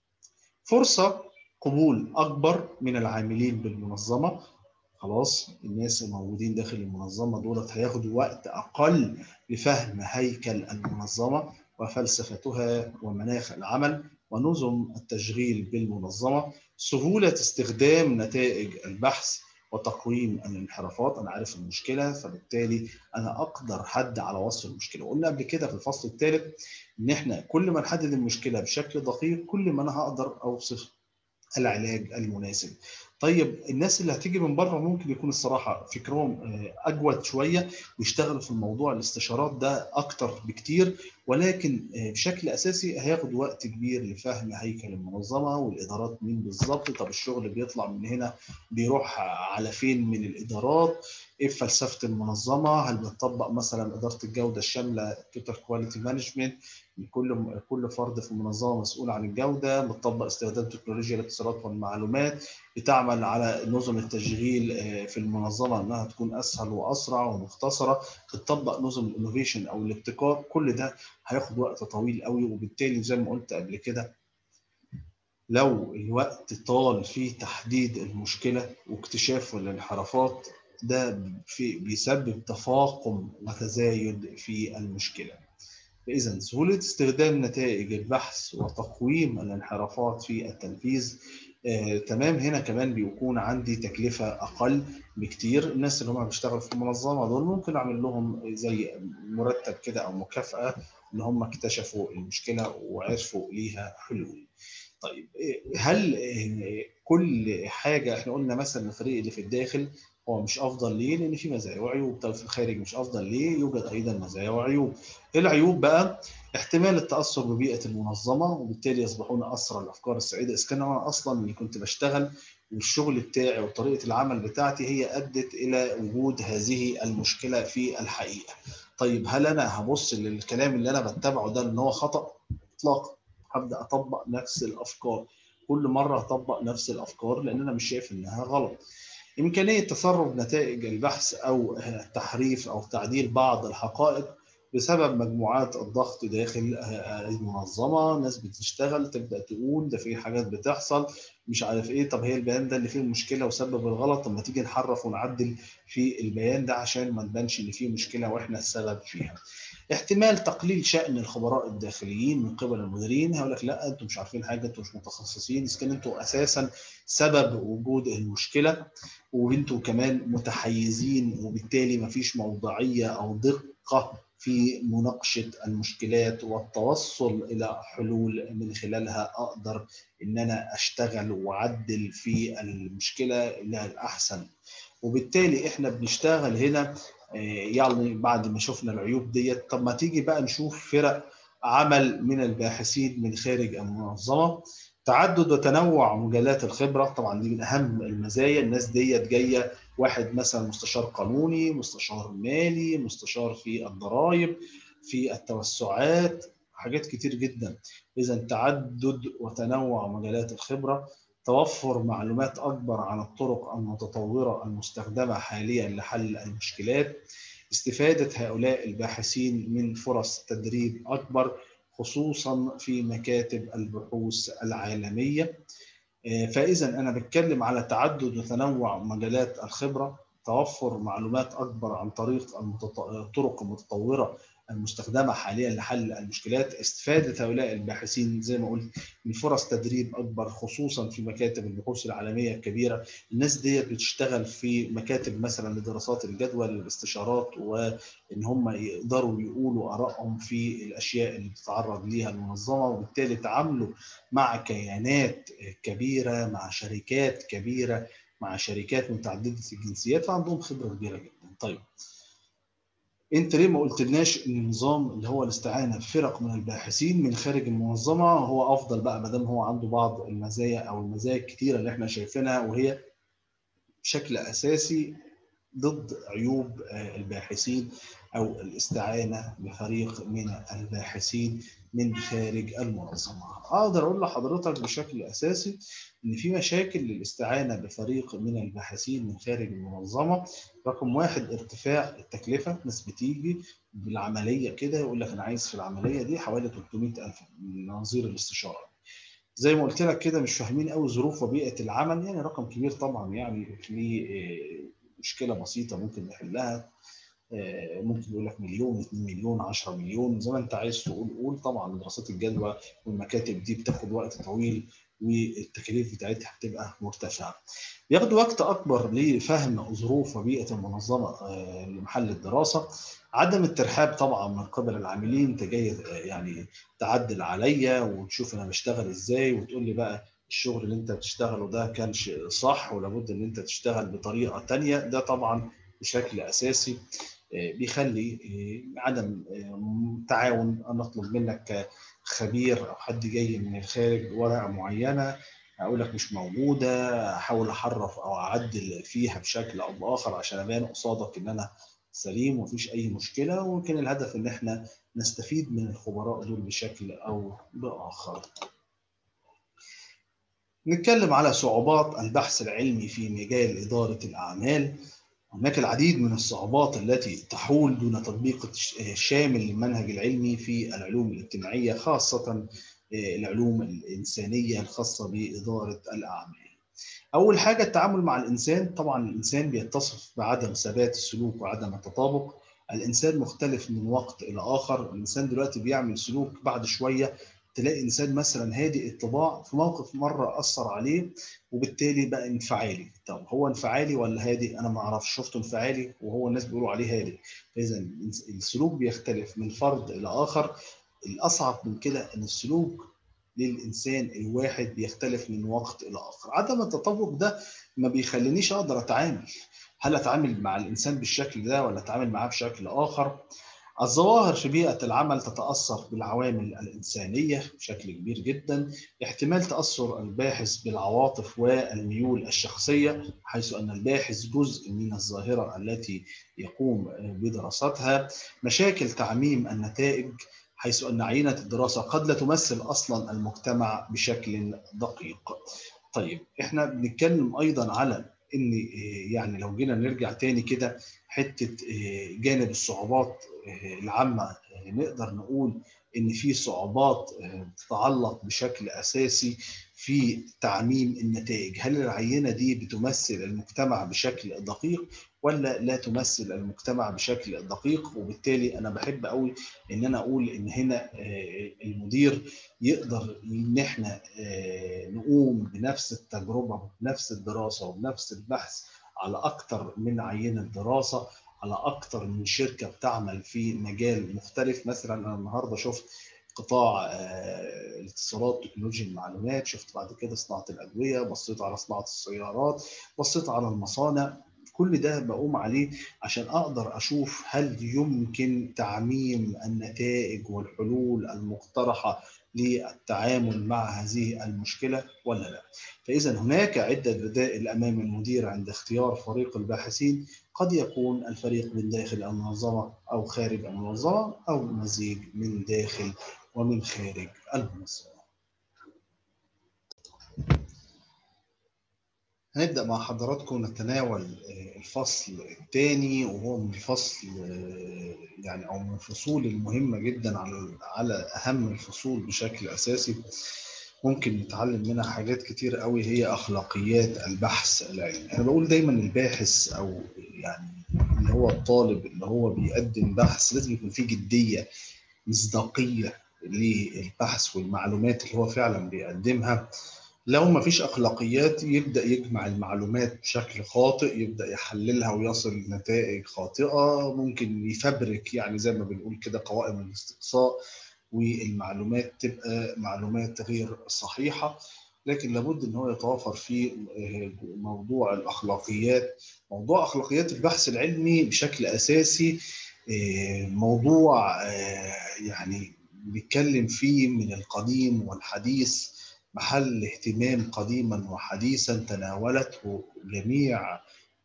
فرصه قبول اكبر من العاملين بالمنظمه خلاص الناس الموجودين داخل المنظمه دولت هياخدوا وقت اقل لفهم هيكل المنظمه وفلسفتها ومناخ العمل ونظم التشغيل بالمنظمه سهوله استخدام نتائج البحث وتقويم الانحرافات انا عارف المشكله فبالتالي انا اقدر حد على وصف المشكله وقلنا قبل كده في الفصل الثالث ان احنا كل ما نحدد المشكله بشكل دقيق كل ما انا هقدر اوصف العلاج المناسب طيب الناس اللي هتيجي من بره ممكن يكون الصراحه فكرهم اجود شويه ويشتغلوا في الموضوع الاستشارات ده اكتر بكتير ولكن بشكل اساسي هياخد وقت كبير لفهم هيكل المنظمه والادارات مين بالظبط طب الشغل بيطلع من هنا بيروح على فين من الادارات ايه فلسفه المنظمه هل بتطبق مثلا اداره الجوده الشامله توتال كواليتي مانجمنت كل كل فرد في المنظمه مسؤول عن الجوده بتطبق استخدام تكنولوجيا الاتصالات والمعلومات بتعمل على نظم التشغيل في المنظمه انها تكون اسهل واسرع ومختصره بتطبق نظم الانوفيشن او الابتكار كل ده هياخد وقت طويل قوي وبالتالي زي ما قلت قبل كده لو الوقت طال في تحديد المشكله واكتشاف الانحرافات ده في بيسبب تفاقم وتزايد في المشكله فإذا سهولة استخدام نتائج البحث وتقويم الانحرافات في التنفيذ آه، تمام هنا كمان بيكون عندي تكلفة أقل بكتير الناس اللي هم بيشتغلوا في المنظمة دول ممكن أعمل لهم زي مرتب كده أو مكافأة إن هم اكتشفوا المشكلة وعرفوا ليها حلول طيب هل كل حاجة احنا قلنا مثلا الفريق اللي في الداخل هو مش افضل ليه؟ لان في مزايا وعيوب، طب في الخارج مش افضل ليه؟ يوجد ايضا مزايا وعيوب. ايه العيوب بقى؟ احتمال التاثر ببيئه المنظمه وبالتالي يصبحون اسرى الافكار السعيده، اذا كان انا اصلا اللي كنت بشتغل والشغل بتاعي وطريقه العمل بتاعتي هي ادت الى وجود هذه المشكله في الحقيقه. طيب هل انا هبص للكلام اللي انا بتبعه ده ان هو خطا؟ اطلاقا. هبدا اطبق نفس الافكار. كل مره اطبق نفس الافكار لان انا مش شايف انها غلط. إمكانية تسرب نتائج البحث أو تحريف أو تعديل بعض الحقائق بسبب مجموعات الضغط داخل المنظمة ناس بتشتغل تبدأ تقول ده في حاجات بتحصل مش عارف ايه طب هي البيان ده اللي فيه المشكلة وسبب الغلط طب ما تيجي نحرف ونعدل في البيان ده عشان ما نبانش ان فيه مشكلة واحنا السبب فيها. احتمال تقليل شأن الخبراء الداخليين من قبل المديرين هيقول لك لا انتم مش عارفين حاجة انتم مش متخصصين اذا كان انتم اساسا سبب وجود المشكلة وانتم كمان متحيزين وبالتالي ما فيش موضوعية او دقة في مناقشة المشكلات والتوصل إلى حلول من خلالها أقدر إن أنا أشتغل وأعدل في المشكلة إلى الأحسن وبالتالي إحنا بنشتغل هنا يعني بعد ما شفنا العيوب ديت طب ما تيجي بقى نشوف فرق عمل من الباحثين من خارج المنظمة تعدد وتنوع مجالات الخبرة طبعا دي من أهم المزايا الناس ديت جاية واحد مثلا مستشار قانوني مستشار مالي مستشار في الضرائب في التوسعات حاجات كتير جدا إذا تعدد وتنوع مجالات الخبرة توفر معلومات أكبر عن الطرق المتطورة المستخدمة حاليا لحل المشكلات استفادة هؤلاء الباحثين من فرص تدريب أكبر خصوصا في مكاتب البحوث العالمية فإذا أنا بتكلم على تعدد وتنوع مجالات الخبرة توفر معلومات أكبر عن طريق الطرق المتطورة المستخدمة حاليا لحل المشكلات استفادة هؤلاء الباحثين زي ما قلت من فرص تدريب أكبر خصوصا في مكاتب البحوث العالمية الكبيرة الناس دي بتشتغل في مكاتب مثلا لدراسات الجدوى للاستشارات وإن هم يقدروا يقولوا آرائهم في الأشياء اللي بتتعرض ليها المنظمة وبالتالي تعاملوا مع كيانات كبيرة مع شركات كبيرة مع شركات متعددة الجنسيات فعندهم خبرة كبيرة جدا طيب انت ليه ما قلتلناش ان النظام اللي هو الاستعانه بفرق من الباحثين من خارج المنظمه هو افضل بقى ما دام هو عنده بعض المزايا او المزايا الكتيره اللي احنا شايفينها وهي بشكل اساسي ضد عيوب الباحثين او الاستعانه بفريق من الباحثين من خارج المنظمه. اقدر اقول لحضرتك بشكل اساسي ان في مشاكل للاستعانه بفريق من الباحثين من خارج المنظمه رقم واحد ارتفاع التكلفه ناس بتيجي بالعمليه كده يقول لك انا عايز في العمليه دي حوالي 300000 من نظير الاستشاره زي ما قلت لك كده مش فاهمين قوي ظروف وبيئه العمل يعني رقم كبير طبعا يعني ليه مشكله بسيطه ممكن نحلها ممكن يقول لك مليون 2 مليون 10 مليون زي ما انت عايز تقول قول طبعا دراسات الجدوى والمكاتب دي بتاخد وقت طويل والتكاليف بتاعتها بتبقى مرتفعه. بياخدوا وقت اكبر لفهم ظروف وبيئه المنظمه لمحل الدراسه. عدم الترحاب طبعا من قبل العاملين انت جاي يعني تعدل عليا وتشوف انا بشتغل ازاي وتقول لي بقى الشغل اللي انت بتشتغله ده كانش صح ولابد ان انت تشتغل بطريقه ثانيه ده طبعا بشكل اساسي بيخلي عدم تعاون انا اطلب منك خبير او حد جاي من الخارج ورقه معينه اقول لك مش موجوده احاول احرف او اعدل فيها بشكل او باخر عشان ابان قصادك ان انا سليم ومفيش اي مشكله وكان الهدف ان احنا نستفيد من الخبراء دول بشكل او باخر. نتكلم على صعوبات البحث العلمي في مجال اداره الاعمال هناك العديد من الصعوبات التي تحول دون تطبيق شامل للمنهج العلمي في العلوم الاجتماعية خاصة العلوم الإنسانية الخاصة بإدارة الأعمال. أول حاجة التعامل مع الإنسان، طبعا الإنسان بيتصف بعدم ثبات السلوك وعدم التطابق. الإنسان مختلف من وقت إلى آخر، الإنسان دلوقتي بيعمل سلوك بعد شوية تلاقي انسان مثلا هادئ الطباع في موقف مره اثر عليه وبالتالي بقى انفعالي طب هو انفعالي ولا هادئ انا ما اعرفش شفته انفعالي وهو الناس بيقولوا عليه هادئ اذا السلوك بيختلف من فرد الى اخر الاصعب من كده ان السلوك للانسان الواحد بيختلف من وقت الى اخر عدم التطابق ده ما بيخلينيش اقدر اتعامل هل اتعامل مع الانسان بالشكل ده ولا اتعامل معاه بشكل اخر الظواهر في بيئة العمل تتأثر بالعوامل الإنسانية بشكل كبير جدا احتمال تأثر الباحث بالعواطف والميول الشخصية حيث أن الباحث جزء من الظاهرة التي يقوم بدراستها مشاكل تعميم النتائج حيث أن عينة الدراسة قد لا تمثل أصلا المجتمع بشكل دقيق طيب احنا بنتكلم أيضا على ان يعني لو جينا نرجع تاني كده حته جانب الصعوبات العامه نقدر نقول ان في صعوبات تتعلق بشكل اساسي في تعميم النتائج هل العينه دي بتمثل المجتمع بشكل دقيق ولا لا تمثل المجتمع بشكل دقيق وبالتالي انا بحب قوي ان انا اقول ان هنا المدير يقدر ان احنا نقوم بنفس التجربه وبنفس الدراسه وبنفس البحث على اكثر من عينه دراسه على اكثر من شركه بتعمل في مجال مختلف مثلا انا النهارده شفت قطاع الاتصالات تكنولوجيا المعلومات شفت بعد كده صناعه الادويه بصيت على صناعه السيارات بصيت على المصانع كل ده بقوم عليه عشان اقدر اشوف هل يمكن تعميم النتائج والحلول المقترحه للتعامل مع هذه المشكله ولا لا. فاذا هناك عده بدائل امام المدير عند اختيار فريق الباحثين قد يكون الفريق من داخل المنظمه او خارج المنظمه او مزيج من داخل ومن خارج المنظمه. هنبدأ مع حضراتكم نتناول الفصل الثاني وهو من الفصل يعني أو من الفصول المهمة جدا على على أهم الفصول بشكل أساسي ممكن نتعلم منها حاجات كتير قوي هي أخلاقيات البحث العلمي أنا بقول دايما الباحث أو يعني اللي هو الطالب اللي هو بيقدم بحث لازم يكون فيه جدية مصداقية للبحث والمعلومات اللي هو فعلا بيقدمها لو ما فيش اخلاقيات يبدا يجمع المعلومات بشكل خاطئ يبدا يحللها ويصل لنتائج خاطئه ممكن يفبرك يعني زي ما بنقول كده قوائم الاستقصاء والمعلومات تبقى معلومات غير صحيحه لكن لابد ان هو يتوافر في موضوع الاخلاقيات موضوع اخلاقيات البحث العلمي بشكل اساسي موضوع يعني بنتكلم فيه من القديم والحديث محل اهتمام قديما وحديثا تناولته جميع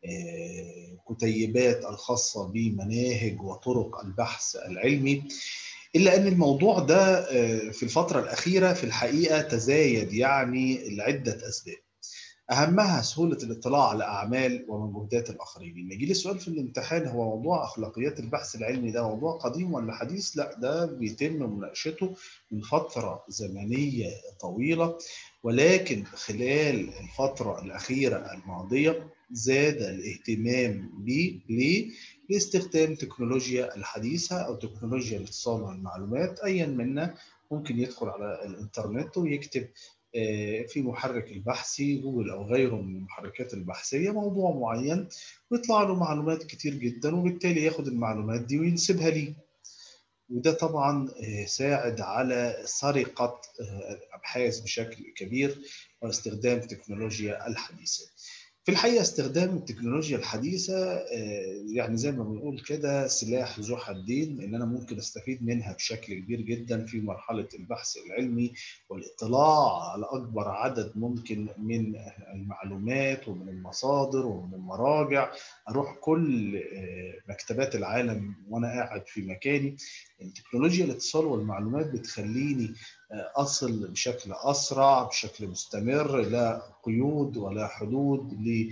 كتيبات الخاصة بمناهج وطرق البحث العلمي إلا أن الموضوع ده في الفترة الأخيرة في الحقيقة تزايد يعني لعدة أسباب أهمها سهولة الاطلاع على أعمال ومجهودات الآخرين لما يجي لي سؤال في الامتحان هو موضوع أخلاقيات البحث العلمي ده موضوع قديم ولا حديث؟ لا ده بيتم مناقشته من فترة زمنية طويلة ولكن خلال الفترة الأخيرة الماضية زاد الاهتمام به ليه؟ لاستخدام تكنولوجيا الحديثة أو تكنولوجيا الاتصال والمعلومات أيا منا ممكن يدخل على الإنترنت ويكتب في محرك البحثي جوجل او غيره من المحركات البحثيه موضوع معين ويطلع له معلومات كتير جدا وبالتالي ياخد المعلومات دي وينسبها ليه وده طبعا ساعد على سرقه الابحاث بشكل كبير واستخدام التكنولوجيا الحديثه في الحقيقه استخدام التكنولوجيا الحديثه يعني زي ما بنقول كده سلاح ذو حدين ان انا ممكن استفيد منها بشكل كبير جدا في مرحله البحث العلمي والاطلاع على اكبر عدد ممكن من المعلومات ومن المصادر ومن المراجع اروح كل مكتبات العالم وانا قاعد في مكاني تكنولوجيا الاتصال والمعلومات بتخليني اصل بشكل اسرع بشكل مستمر لا قيود ولا حدود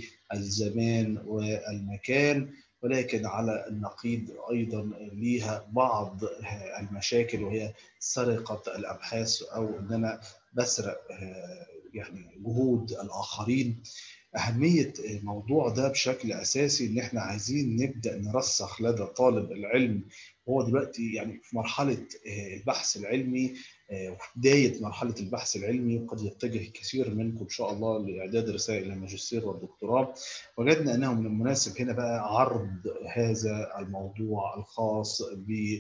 للزمان والمكان ولكن على النقيض ايضا ليها بعض المشاكل وهي سرقه الابحاث او ان انا بسرق يعني جهود الاخرين أهمية الموضوع ده بشكل أساسي إن إحنا عايزين نبدأ نرسخ لدى طالب العلم هو دلوقتي يعني في مرحلة البحث العلمي وفي بداية مرحلة البحث العلمي قد يتجه كثير منكم إن شاء الله لإعداد رسائل الماجستير والدكتوراه وجدنا أنه من المناسب هنا بقى عرض هذا الموضوع الخاص ب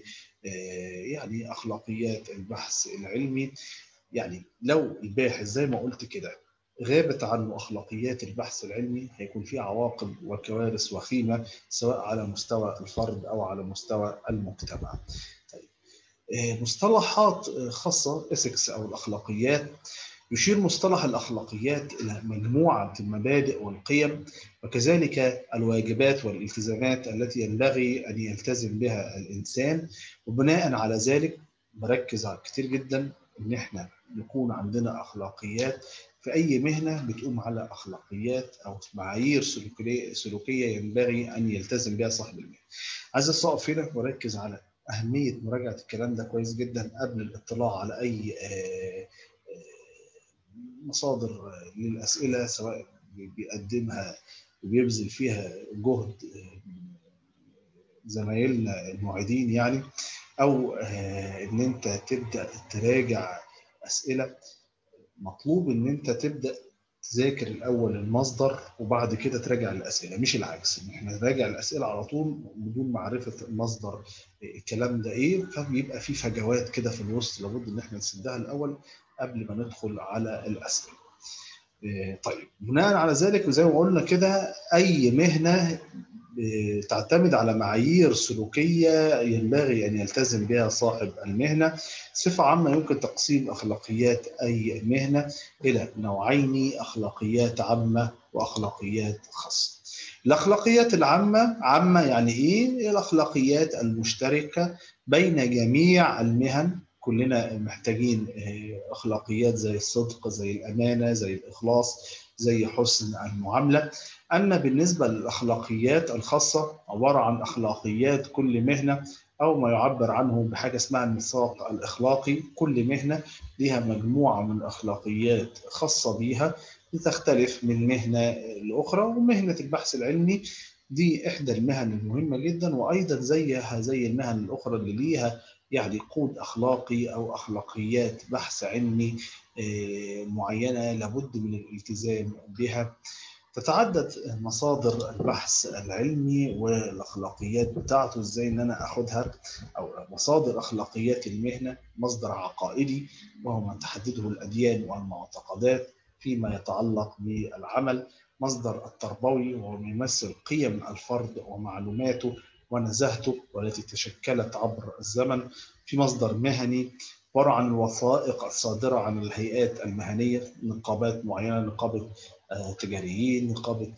يعني أخلاقيات البحث العلمي يعني لو الباحث زي ما قلت كده غابت عنه اخلاقيات البحث العلمي هيكون في عواقب وكوارث وخيمه سواء على مستوى الفرد او على مستوى المجتمع. طيب مصطلحات خاصه اسكس او الاخلاقيات يشير مصطلح الاخلاقيات الى مجموعه المبادئ والقيم وكذلك الواجبات والالتزامات التي ينبغي ان يلتزم بها الانسان وبناء على ذلك بركز على كتير جدا ان احنا يكون عندنا اخلاقيات في اي مهنه بتقوم على اخلاقيات او معايير سلوكيه سلوكيه ينبغي ان يلتزم بها صاحب المهنه. عايز اقف هنا واركز على اهميه مراجعه الكلام ده كويس جدا قبل الاطلاع على اي مصادر للاسئله سواء بيقدمها وبيبذل فيها جهد زمايلنا المعيدين يعني او ان انت تبدا تراجع اسئله مطلوب ان انت تبدا تذاكر الاول المصدر وبعد كده تراجع الاسئله مش العكس ان احنا نراجع الاسئله على طول بدون معرفه المصدر الكلام ده ايه فبيبقى في فجوات كده في الوسط لابد ان احنا نسدها الاول قبل ما ندخل على الاسئله. طيب بناء على ذلك زي ما قلنا كده اي مهنه تعتمد على معايير سلوكيه ينبغي ان يلتزم بها صاحب المهنه. صفه عامه يمكن تقسيم اخلاقيات اي مهنه الى نوعين اخلاقيات عامه واخلاقيات خاصه. الاخلاقيات العامه عامه يعني ايه؟ الاخلاقيات المشتركه بين جميع المهن كلنا محتاجين اخلاقيات زي الصدق زي الامانه زي الاخلاص زي حسن المعامله اما بالنسبه للاخلاقيات الخاصه عباره عن اخلاقيات كل مهنه او ما يعبر عنه بحاجه اسمها الميثاق الاخلاقي كل مهنه لها مجموعه من الاخلاقيات خاصه بيها بتختلف من مهنه لاخرى ومهنه البحث العلمي دي احدى المهن المهمه جدا وايضا زيها زي المهن الاخرى اللي ليها يعني كود اخلاقي او اخلاقيات بحث علمي معينه لابد من الالتزام بها تتعدد مصادر البحث العلمي والاخلاقيات بتاعته ازاي ان انا اخدها او مصادر اخلاقيات المهنه مصدر عقائدي وهو ما تحدده الاديان والمعتقدات فيما يتعلق بالعمل مصدر التربوي وهو يمثل قيم الفرد ومعلوماته ونزاهته والتي تشكلت عبر الزمن في مصدر مهني عبارة عن الوثائق الصادرة عن الهيئات المهنية نقابات معينة نقابة تجاريين نقابة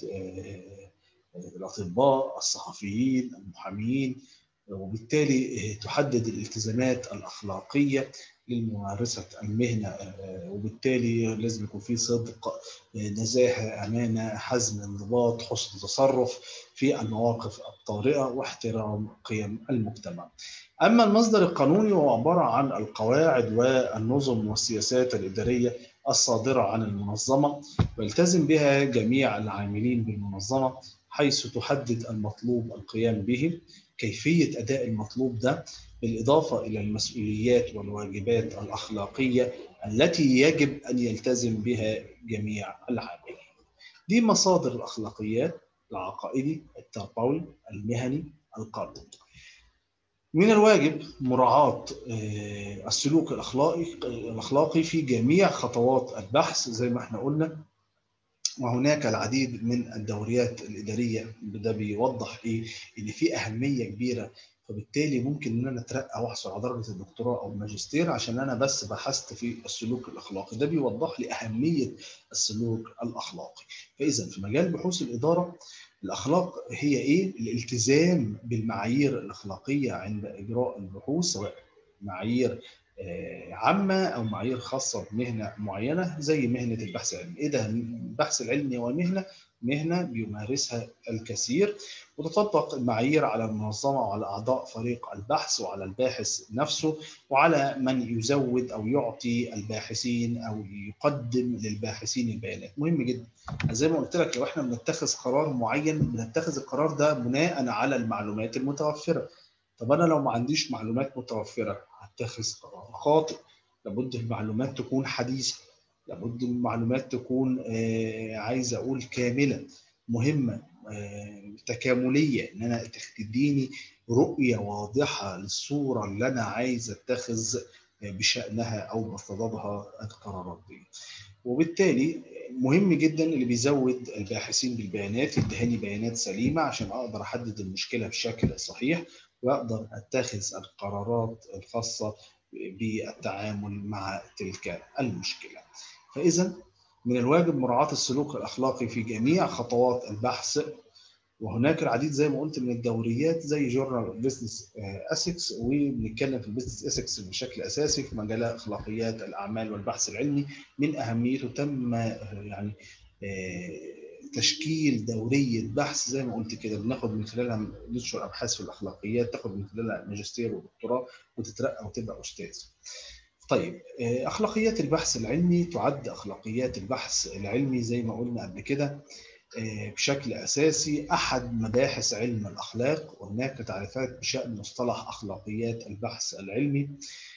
الأطباء الصحفيين المحامين وبالتالي تحدد الالتزامات الأخلاقية لممارسة المهنة وبالتالي لازم يكون في صدق نزاهة أمانة حزم انضباط حسن تصرف في المواقف الطارئة واحترام قيم المجتمع أما المصدر القانوني هو عبارة عن القواعد والنظم والسياسات الإدارية الصادرة عن المنظمة ويلتزم بها جميع العاملين بالمنظمة حيث تحدد المطلوب القيام به كيفية أداء المطلوب ده بالإضافة إلى المسؤوليات والواجبات الأخلاقية التي يجب أن يلتزم بها جميع العاملين. دي مصادر الأخلاقيات العقائدي، التربوي، المهني، القانوني. من الواجب مراعاة السلوك الأخلاقي الأخلاقي في جميع خطوات البحث زي ما احنا قلنا وهناك العديد من الدوريات الإدارية ده بيوضح إيه إن في أهمية كبيرة فبالتالي ممكن ان انا اترقى واحصل على درجه الدكتوراه او الماجستير عشان انا بس بحثت في السلوك الاخلاقي ده بيوضح لي اهميه السلوك الاخلاقي فاذا في مجال بحوث الاداره الاخلاق هي ايه الالتزام بالمعايير الاخلاقيه عند اجراء البحوث سواء معايير عامه او معايير خاصه بمهنه معينه زي مهنه البحث العلمي ايه ده البحث العلمي هو مهنه مهنه بيمارسها الكثير وتطبق المعايير على المنظمه وعلى اعضاء فريق البحث وعلى الباحث نفسه وعلى من يزود او يعطي الباحثين او يقدم للباحثين البيانات مهم جدا زي ما قلت لك لو احنا بنتخذ قرار معين بنتخذ القرار ده بناء على المعلومات المتوفره طب انا لو ما عنديش معلومات متوفره هتخذ قرار خاطئ لابد المعلومات تكون حديثه لابد المعلومات تكون عايز اقول كامله مهمه تكامليه ان انا تديني رؤيه واضحه للصوره اللي انا عايز اتخذ بشانها او بصددها القرارات دي وبالتالي مهم جدا اللي بيزود الباحثين بالبيانات يدهني بيانات سليمه عشان اقدر احدد المشكله بشكل صحيح واقدر اتخذ القرارات الخاصه بالتعامل مع تلك المشكله. فاذا من الواجب مراعاه السلوك الاخلاقي في جميع خطوات البحث وهناك العديد زي ما قلت من الدوريات زي جورنال بزنس اسكس وبنتكلم في البزنس اسكس بشكل اساسي في مجال اخلاقيات الاعمال والبحث العلمي من اهميته تم يعني تشكيل دوريه بحث زي ما قلت كده بناخد من خلالها ننشر ابحاث في الاخلاقيات تاخد من خلالها ماجستير ودكتوراه وتترقى وتبقى استاذ. طيب اخلاقيات البحث العلمي تعد اخلاقيات البحث العلمي زي ما قلنا قبل كده بشكل اساسي احد مباحث علم الاخلاق وهناك تعريفات بشان مصطلح اخلاقيات البحث العلمي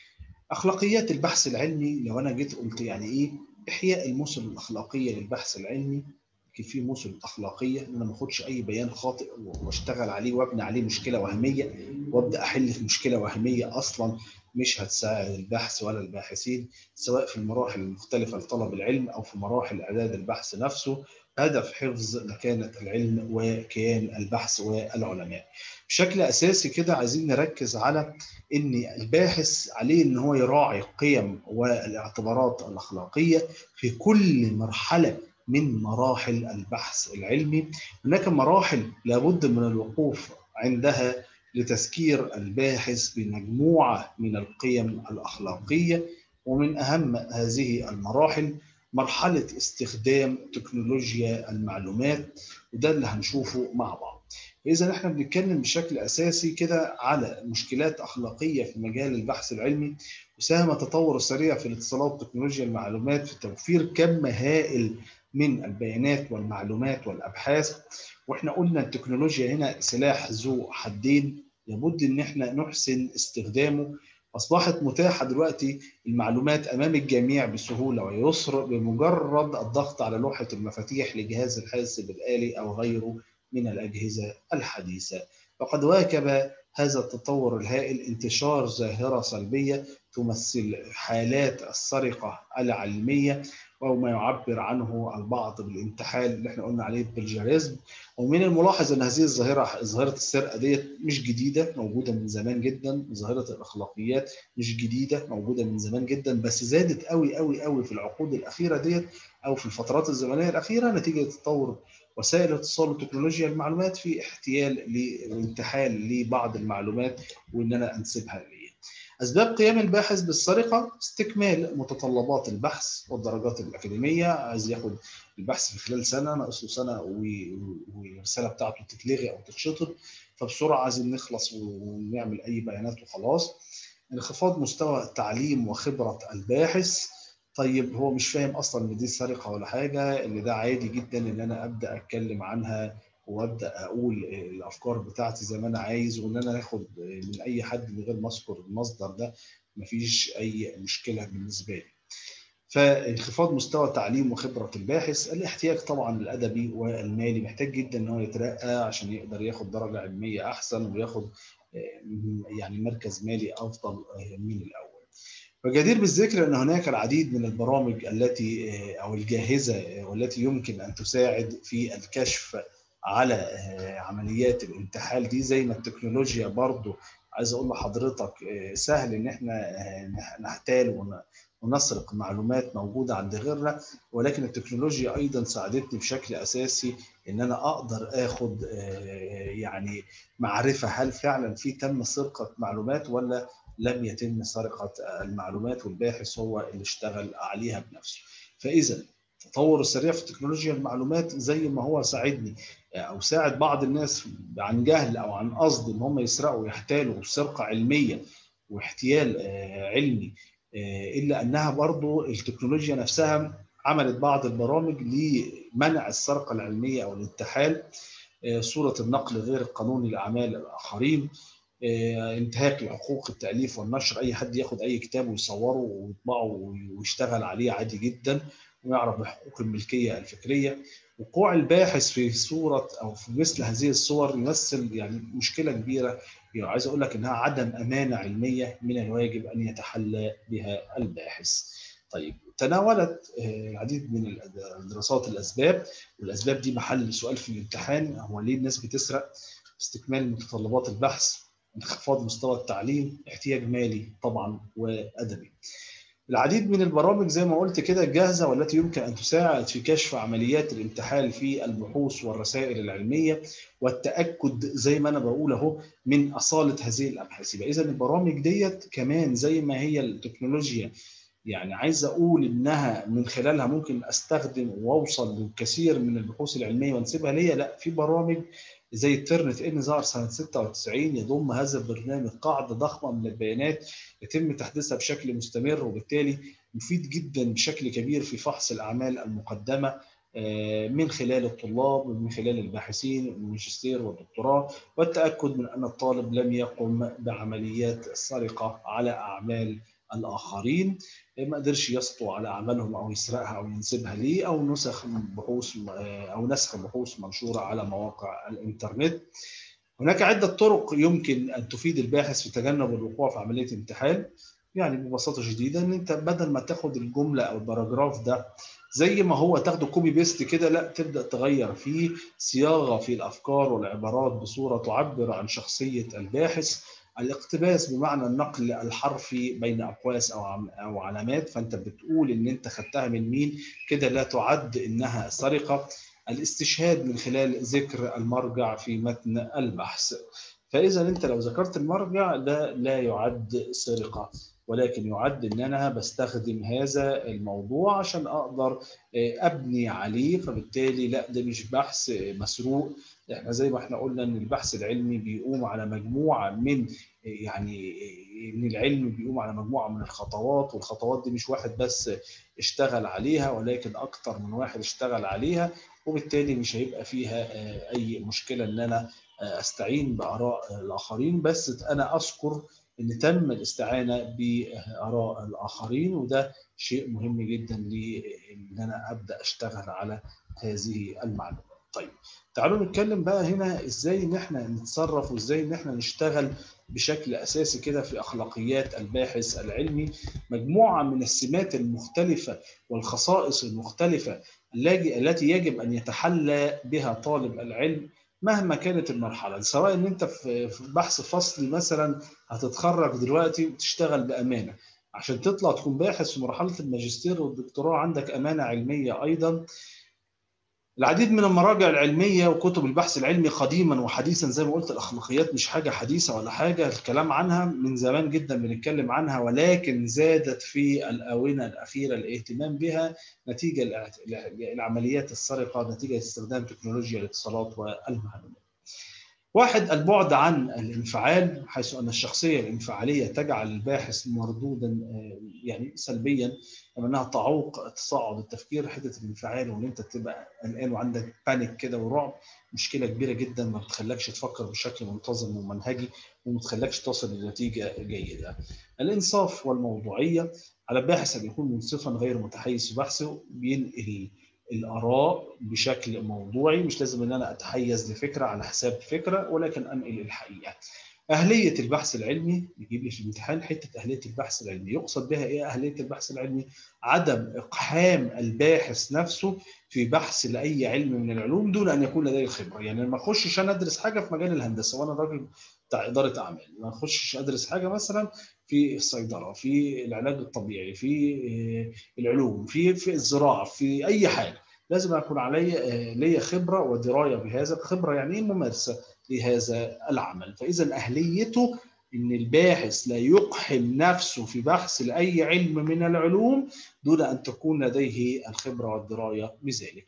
اخلاقيات البحث العلمي لو انا جيت قلت يعني ايه احياء المثل الاخلاقيه للبحث العلمي يمكن في مثل اخلاقيه ان انا ما اخدش اي بيان خاطئ واشتغل عليه وابني عليه مشكله وهميه وابدا احل في مشكله وهميه اصلا مش هتساعد البحث ولا الباحثين سواء في المراحل المختلفه لطلب العلم او في مراحل اعداد البحث نفسه هدف حفظ مكانة العلم وكيان البحث والعلماء بشكل أساسي كده عايزين نركز على أن الباحث عليه أن هو يراعي القيم والاعتبارات الأخلاقية في كل مرحلة من مراحل البحث العلمي هناك مراحل لابد من الوقوف عندها لتذكير الباحث بمجموعة من القيم الأخلاقية ومن أهم هذه المراحل مرحلة استخدام تكنولوجيا المعلومات وده اللي هنشوفه مع بعض. إذا احنا بنتكلم بشكل أساسي كده على مشكلات أخلاقية في مجال البحث العلمي وساهم التطور السريع في الاتصالات وتكنولوجيا المعلومات في توفير كم هائل من البيانات والمعلومات والأبحاث واحنا قلنا التكنولوجيا هنا سلاح ذو حدين لابد ان احنا نحسن استخدامه اصبحت متاحه دلوقتي المعلومات امام الجميع بسهوله ويسر بمجرد الضغط على لوحه المفاتيح لجهاز الحاسب الالي او غيره من الاجهزه الحديثه وقد واكب هذا التطور الهائل انتشار ظاهره سلبيه تمثل حالات السرقه العلميه او ما يعبر عنه البعض بالانتحال اللي احنا قلنا عليه البلجاريزم ومن الملاحظ ان هذه الظاهره ظاهره السرقه ديت مش جديده موجوده من زمان جدا ظاهره الاخلاقيات مش جديده موجوده من زمان جدا بس زادت قوي قوي قوي في العقود الاخيره ديت او في الفترات الزمنيه الاخيره نتيجه تطور وسائل الاتصال وتكنولوجيا المعلومات في احتيال للانتحال لبعض المعلومات وان انا انسبها ليه. اسباب قيام الباحث بالسرقه استكمال متطلبات البحث والدرجات الاكاديميه عايز ياخد البحث في خلال سنه ناقص له سنه والرساله بتاعته تتلغي او تتشطب فبسرعه عايزين نخلص ونعمل اي بيانات وخلاص انخفاض مستوى التعليم وخبره الباحث طيب هو مش فاهم اصلا ان دي سرقه ولا حاجه ان ده عادي جدا ان انا ابدا اتكلم عنها وابدا اقول الافكار بتاعتي زي ما انا عايز وان انا اخد من اي حد من غير ما اذكر المصدر ده مفيش اي مشكله بالنسبه لي. فانخفاض مستوى تعليم وخبره الباحث، الاحتياج طبعا الادبي والمالي محتاج جدا ان هو يترقى عشان يقدر ياخد درجه علميه احسن وياخد يعني مركز مالي افضل من الاول. وجدير بالذكر ان هناك العديد من البرامج التي او الجاهزه والتي يمكن ان تساعد في الكشف على عمليات الانتحال دي زي ما التكنولوجيا برضو عايز اقول لحضرتك سهل ان احنا نحتال ونسرق معلومات موجوده عند غيرنا ولكن التكنولوجيا ايضا ساعدتني بشكل اساسي ان انا اقدر اخد يعني معرفه هل فعلا في تم سرقه معلومات ولا لم يتم سرقه المعلومات والباحث هو اللي اشتغل عليها بنفسه فاذا التطور السريع في تكنولوجيا المعلومات زي ما هو ساعدني او ساعد بعض الناس عن جهل او عن قصد ان هم يسرقوا ويحتالوا سرقه علميه واحتيال علمي الا انها برضو التكنولوجيا نفسها عملت بعض البرامج لمنع السرقه العلميه او الانتحال صوره النقل غير القانوني لاعمال الاخرين انتهاك لحقوق التاليف والنشر اي حد ياخد اي كتاب ويصوره ويطبعه ويشتغل عليه عادي جدا ويعرف بحقوق الملكيه الفكريه وقوع الباحث في صوره او في مثل هذه الصور يمثل يعني مشكله كبيره يعني عايز اقول لك انها عدم امانه علميه من الواجب ان يتحلى بها الباحث. طيب تناولت العديد من الدراسات الاسباب والاسباب دي محل سؤال في الامتحان هو ليه الناس بتسرق استكمال متطلبات البحث انخفاض مستوى التعليم احتياج مالي طبعا وادبي العديد من البرامج زي ما قلت كده جاهزه والتي يمكن ان تساعد في كشف عمليات الامتحان في البحوث والرسائل العلميه والتاكد زي ما انا بقول اهو من اصاله هذه الابحاث يبقى اذا البرامج ديت كمان زي ما هي التكنولوجيا يعني عايز اقول انها من خلالها ممكن استخدم واوصل للكثير من البحوث العلميه وانسبها ليا لا في برامج زي الترنت ان ظهر سنه 96 يضم هذا البرنامج قاعده ضخمه من البيانات يتم تحديثها بشكل مستمر وبالتالي مفيد جدا بشكل كبير في فحص الاعمال المقدمه من خلال الطلاب ومن خلال الباحثين الماجستير والدكتوراه والتاكد من ان الطالب لم يقم بعمليات السرقه على اعمال الاخرين ما قدرش يسطو على اعمالهم او يسرقها او ينسبها ليه او نسخ بحوث او نسخ بحوث منشوره على مواقع الانترنت هناك عده طرق يمكن ان تفيد الباحث في تجنب الوقوع في عمليه امتحان يعني ببساطه شديده ان انت بدل ما تاخد الجمله او الباراجراف ده زي ما هو تاخده كوبي بيست كده لا تبدا تغير فيه صياغه في الافكار والعبارات بصوره تعبر عن شخصيه الباحث الاقتباس بمعنى النقل الحرفي بين اقواس او او علامات فانت بتقول ان انت خدتها من مين كده لا تعد انها سرقه الاستشهاد من خلال ذكر المرجع في متن البحث فاذا انت لو ذكرت المرجع ده لا يعد سرقه ولكن يعد ان انا بستخدم هذا الموضوع عشان اقدر ابني عليه فبالتالي لا ده مش بحث مسروق احنا زي ما احنا قلنا ان البحث العلمي بيقوم على مجموعه من يعني ان العلم بيقوم على مجموعه من الخطوات والخطوات دي مش واحد بس اشتغل عليها ولكن اكتر من واحد اشتغل عليها وبالتالي مش هيبقى فيها اي مشكله ان انا استعين باراء الاخرين بس انا اذكر ان تم الاستعانه باراء الاخرين وده شيء مهم جدا لي ان انا ابدا اشتغل على هذه المعلومات. طيب تعالوا نتكلم بقى هنا ازاي ان احنا نتصرف وازاي ان احنا نشتغل بشكل اساسي كده في اخلاقيات الباحث العلمي مجموعه من السمات المختلفه والخصائص المختلفه التي يجب ان يتحلى بها طالب العلم مهما كانت المرحله سواء ان انت في بحث فصلي مثلا هتتخرج دلوقتي وتشتغل بامانه عشان تطلع تكون باحث في مرحله الماجستير والدكتوراه عندك امانه علميه ايضا العديد من المراجع العلمية وكتب البحث العلمي قديما وحديثا زي ما قلت الأخلاقيات مش حاجة حديثة ولا حاجة الكلام عنها من زمان جدا بنتكلم عنها ولكن زادت في الآونة الأخيرة الاهتمام بها نتيجة العمليات السرقة نتيجة استخدام تكنولوجيا الاتصالات والمعلومات واحد البعد عن الانفعال حيث ان الشخصيه الانفعاليه تجعل الباحث مردودا يعني سلبيا كما انها تعوق تصاعد التفكير حته الانفعال وان انت تبقى قلقان وعندك بانيك كده ورعب مشكله كبيره جدا ما بتخلكش تفكر بشكل منتظم ومنهجي وما بتخلكش تصل لنتيجه جيده. الانصاف والموضوعيه على الباحث ان يكون منصفا غير متحيز في بحثه بينقل الاراء بشكل موضوعي مش لازم ان انا اتحيز لفكره على حساب فكره ولكن انقل الحقيقه اهليه البحث العلمي يجيب لي في الامتحان حته اهليه البحث العلمي يقصد بها ايه اهليه البحث العلمي عدم اقحام الباحث نفسه في بحث لاي علم من العلوم دون ان يكون لديه الخبره يعني ما اخشش انا ادرس حاجه في مجال الهندسه وانا راجل بتاع اداره اعمال ما اخشش ادرس حاجه مثلا في الصيدله في العلاج الطبيعي في العلوم في في الزراعه في اي حاجه لازم اكون علي ليا خبره ودرايه بهذا خبره يعني ايه ممارسه لهذا العمل فاذا اهليته ان الباحث لا يقحم نفسه في بحث لاي علم من العلوم دون ان تكون لديه الخبره والدرايه بذلك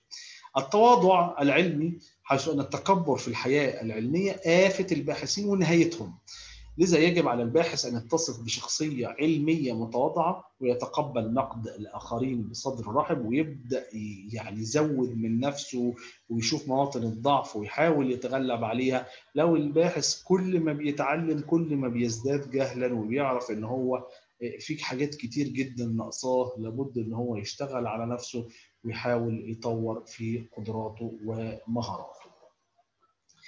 التواضع العلمي حيث ان التكبر في الحياه العلميه آفة الباحثين ونهايتهم لذا يجب على الباحث ان يتصف بشخصيه علميه متواضعه ويتقبل نقد الاخرين بصدر رحب ويبدا يعني يزود من نفسه ويشوف مواطن الضعف ويحاول يتغلب عليها لو الباحث كل ما بيتعلم كل ما بيزداد جهلا وبيعرف ان هو في حاجات كتير جدا ناقصاه لابد ان هو يشتغل على نفسه ويحاول يطور في قدراته ومهاراته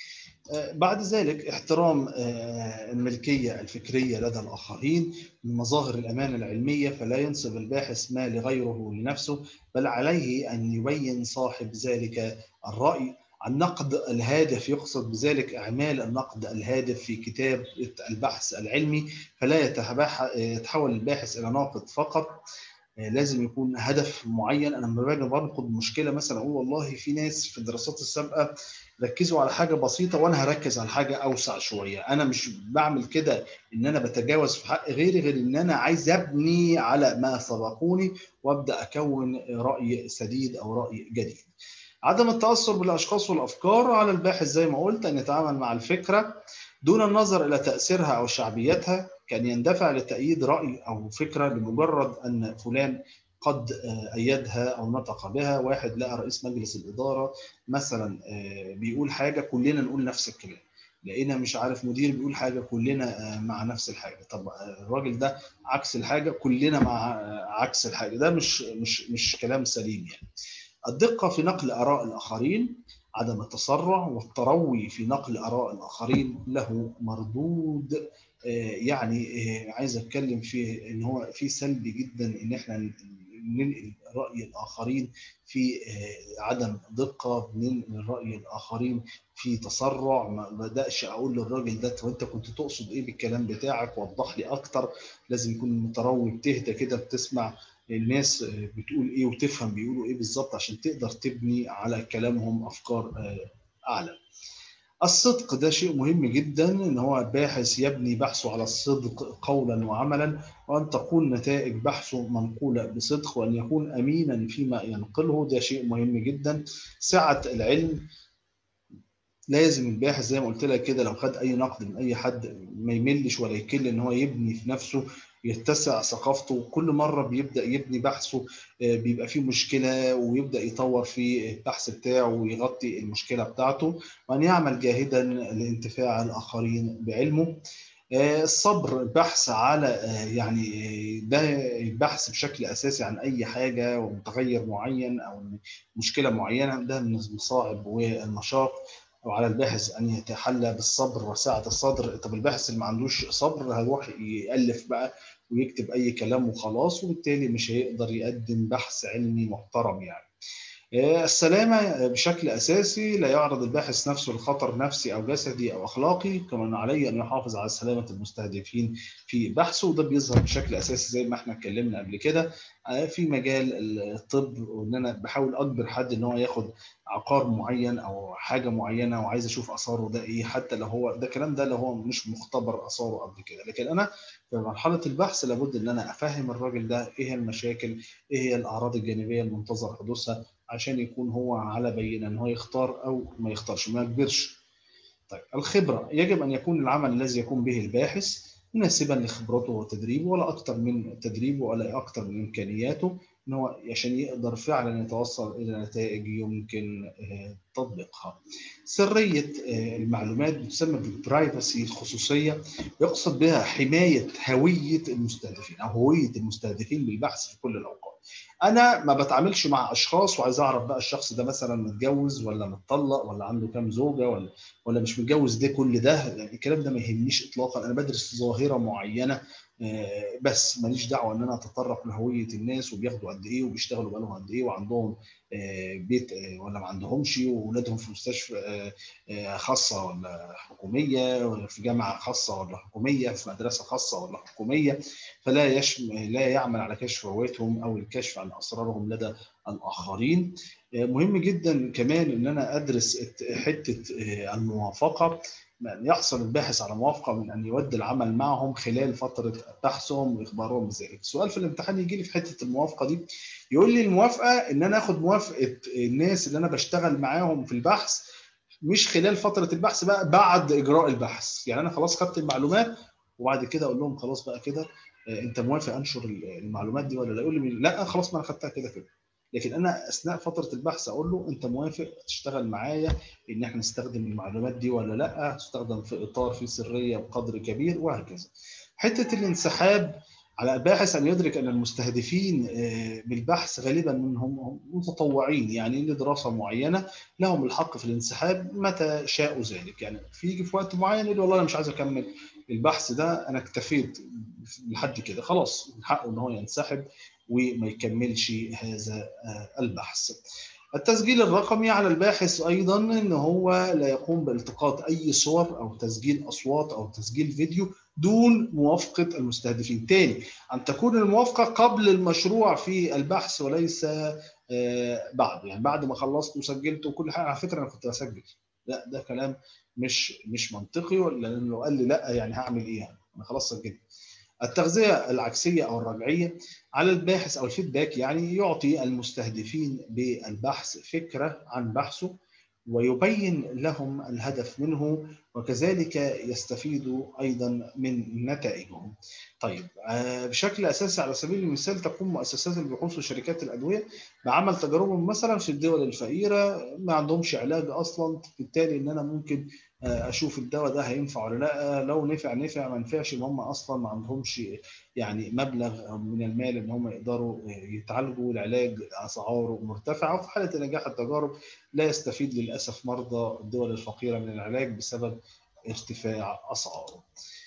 بعد ذلك احترام الملكية الفكرية لدى الآخرين من مظاهر الأمانة العلمية فلا ينسب الباحث ما لغيره لنفسه بل عليه أن يبين صاحب ذلك الرأي النقد الهادف يقصد بذلك إعمال النقد الهادف في كتاب البحث العلمي فلا يتحول الباحث إلى ناقد فقط لازم يكون هدف معين انا لما باجي بنقد مشكله مثلا اقول والله في ناس في الدراسات السابقه ركزوا على حاجه بسيطه وانا هركز على حاجه اوسع شويه انا مش بعمل كده ان انا بتجاوز في حق غيري غير ان انا عايز ابني على ما سبقوني وابدا اكون راي سديد او راي جديد عدم التاثر بالاشخاص والافكار على الباحث زي ما قلت ان يتعامل مع الفكره دون النظر الى تاثيرها او شعبيتها كان يندفع لتأييد رأي أو فكرة لمجرد أن فلان قد أيدها أو نطق بها واحد لقى رئيس مجلس الإدارة مثلا بيقول حاجة كلنا نقول نفس الكلام لقينا مش عارف مدير بيقول حاجة كلنا مع نفس الحاجة طب الراجل ده عكس الحاجة كلنا مع عكس الحاجة ده مش مش مش كلام سليم يعني الدقة في نقل آراء الآخرين عدم التسرع والتروي في نقل آراء الآخرين له مردود يعني عايز اتكلم في ان هو في سلبي جدا ان احنا ننقل راي الاخرين في عدم دقه بننقل راي الاخرين في تسرع ما بداش اقول للراجل ده وانت كنت تقصد ايه بالكلام بتاعك وضح لي اكتر لازم يكون متروي بتهدى كده بتسمع الناس بتقول ايه وتفهم بيقولوا ايه بالظبط عشان تقدر تبني على كلامهم افكار اعلى الصدق ده شيء مهم جدا ان هو الباحث يبني بحثه على الصدق قولا وعملا وان تكون نتائج بحثه منقوله بصدق وان يكون امينا فيما ينقله ده شيء مهم جدا سعه العلم لازم الباحث زي ما قلت لك كده لو خد اي نقد من اي حد ما يملش ولا يكل ان هو يبني في نفسه يتسع ثقافته كل مره بيبدا يبني بحثه بيبقى فيه مشكله ويبدا يطور في البحث بتاعه ويغطي المشكله بتاعته وان يعمل جاهدا لانتفاع الاخرين بعلمه الصبر البحث على يعني ده البحث بشكل اساسي عن اي حاجه ومتغير معين او مشكله معينه ده من المصاعب والمشاق وعلى الباحث ان يتحلى بالصبر وسعه الصدر طب الباحث اللي ما عندوش صبر هيروح يالف بقى ويكتب اي كلام وخلاص وبالتالي مش هيقدر يقدم بحث علمي محترم يعني السلامة بشكل أساسي لا يعرض الباحث نفسه لخطر نفسي أو جسدي أو أخلاقي كما عليه أن يحافظ على سلامة المستهدفين في بحثه وده بيظهر بشكل أساسي زي ما احنا اتكلمنا قبل كده في مجال الطب وإن أنا بحاول أجبر حد إن هو ياخد عقار معين أو حاجة معينة وعايز أشوف آثاره ده إيه حتى لو هو ده الكلام ده لو هو مش مختبر آثاره قبل كده لكن أنا في مرحلة البحث لابد إن أنا أفهم الراجل ده إيه المشاكل إيه هي الأعراض الجانبية المنتظر حدوثها عشان يكون هو على بينه ان هو يختار او ما يختارش ما يجبرش طيب الخبره يجب ان يكون العمل الذي يقوم به الباحث مناسبا لخبرته وتدريبه ولا اكثر من تدريبه ولا اكثر من امكانياته ان هو عشان يقدر فعلا يتوصل الى نتائج يمكن تطبيقها. سريه المعلومات بتسمى بالبرايفسي الخصوصيه يقصد بها حمايه هويه المستهدفين او هويه المستهدفين بالبحث في كل الاوقات. انا ما بتعاملش مع اشخاص وعايز اعرف بقى الشخص ده مثلا متجوز ولا متطلق ولا عنده كام زوجه ولا ولا مش متجوز ده كل ده يعني الكلام ده ما يهمنيش اطلاقا انا بدرس ظاهره معينه بس ماليش دعوه ان انا اتطرق لهويه الناس وبياخدوا قد ايه وبيشتغلوا بقالهم قد ايه وعندهم بيت ولا ما عندهمش واولادهم في مستشفى خاصه ولا حكوميه ولا في جامعه خاصه ولا حكوميه في مدرسه خاصه ولا حكوميه فلا يشم لا يعمل على كشف هويتهم او الكشف عن اسرارهم لدى الاخرين مهم جدا كمان ان انا ادرس حته الموافقه أن يحصل الباحث على موافقة من أن يودي العمل معهم خلال فترة بحثهم وإخبارهم بذلك. السؤال في الامتحان يجي لي في حتة الموافقة دي يقول لي الموافقة إن أنا آخد موافقة الناس اللي أنا بشتغل معاهم في البحث مش خلال فترة البحث بقى بعد إجراء البحث، يعني أنا خلاص خدت المعلومات وبعد كده أقول لهم خلاص بقى كده أنت موافق أنشر المعلومات دي ولا لا؟ يقول لي لا خلاص ما أنا خدتها كده كده. لكن انا اثناء فتره البحث اقول له انت موافق تشتغل معايا ان احنا نستخدم المعلومات دي ولا لا تستخدم في اطار فيه سريه بقدر كبير وهكذا حته الانسحاب على الباحث ان يدرك ان المستهدفين بالبحث غالبا منهم متطوعين يعني لدراسه معينه لهم الحق في الانسحاب متى شاءوا ذلك يعني في يجي في وقت معين يقول والله انا مش عايز اكمل البحث ده انا اكتفيت لحد كده خلاص من حقه ان هو ينسحب وما يكملش هذا البحث. التسجيل الرقمي على الباحث ايضا ان هو لا يقوم بالتقاط اي صور او تسجيل اصوات او تسجيل فيديو دون موافقه المستهدفين. تاني ان تكون الموافقه قبل المشروع في البحث وليس بعد يعني بعد ما خلصت وسجلت وكل حاجه على فكره انا كنت بسجل. لا ده كلام مش مش منطقي لانه قال لي لا يعني هعمل ايه يعني انا خلاص سجلت. التغذية العكسية أو الرجعية على الباحث أو الفيدباك يعني يعطي المستهدفين بالبحث فكرة عن بحثه ويبين لهم الهدف منه وكذلك يستفيدوا أيضا من نتائجهم طيب بشكل أساسي على سبيل المثال تقوم مؤسسات البحوث وشركات الأدوية بعمل تجاربهم مثلا في الدول الفقيرة ما عندهمش علاج أصلا بالتالي إن أنا ممكن اشوف الدواء ده هينفع ولا لا لو نفع نفع ما نفعش ان هم اصلا ما عندهمش يعني مبلغ من المال ان هم يقدروا يتعالجوا العلاج اسعاره مرتفعه وفي حاله نجاح التجارب لا يستفيد للاسف مرضى الدول الفقيره من العلاج بسبب ارتفاع اسعاره.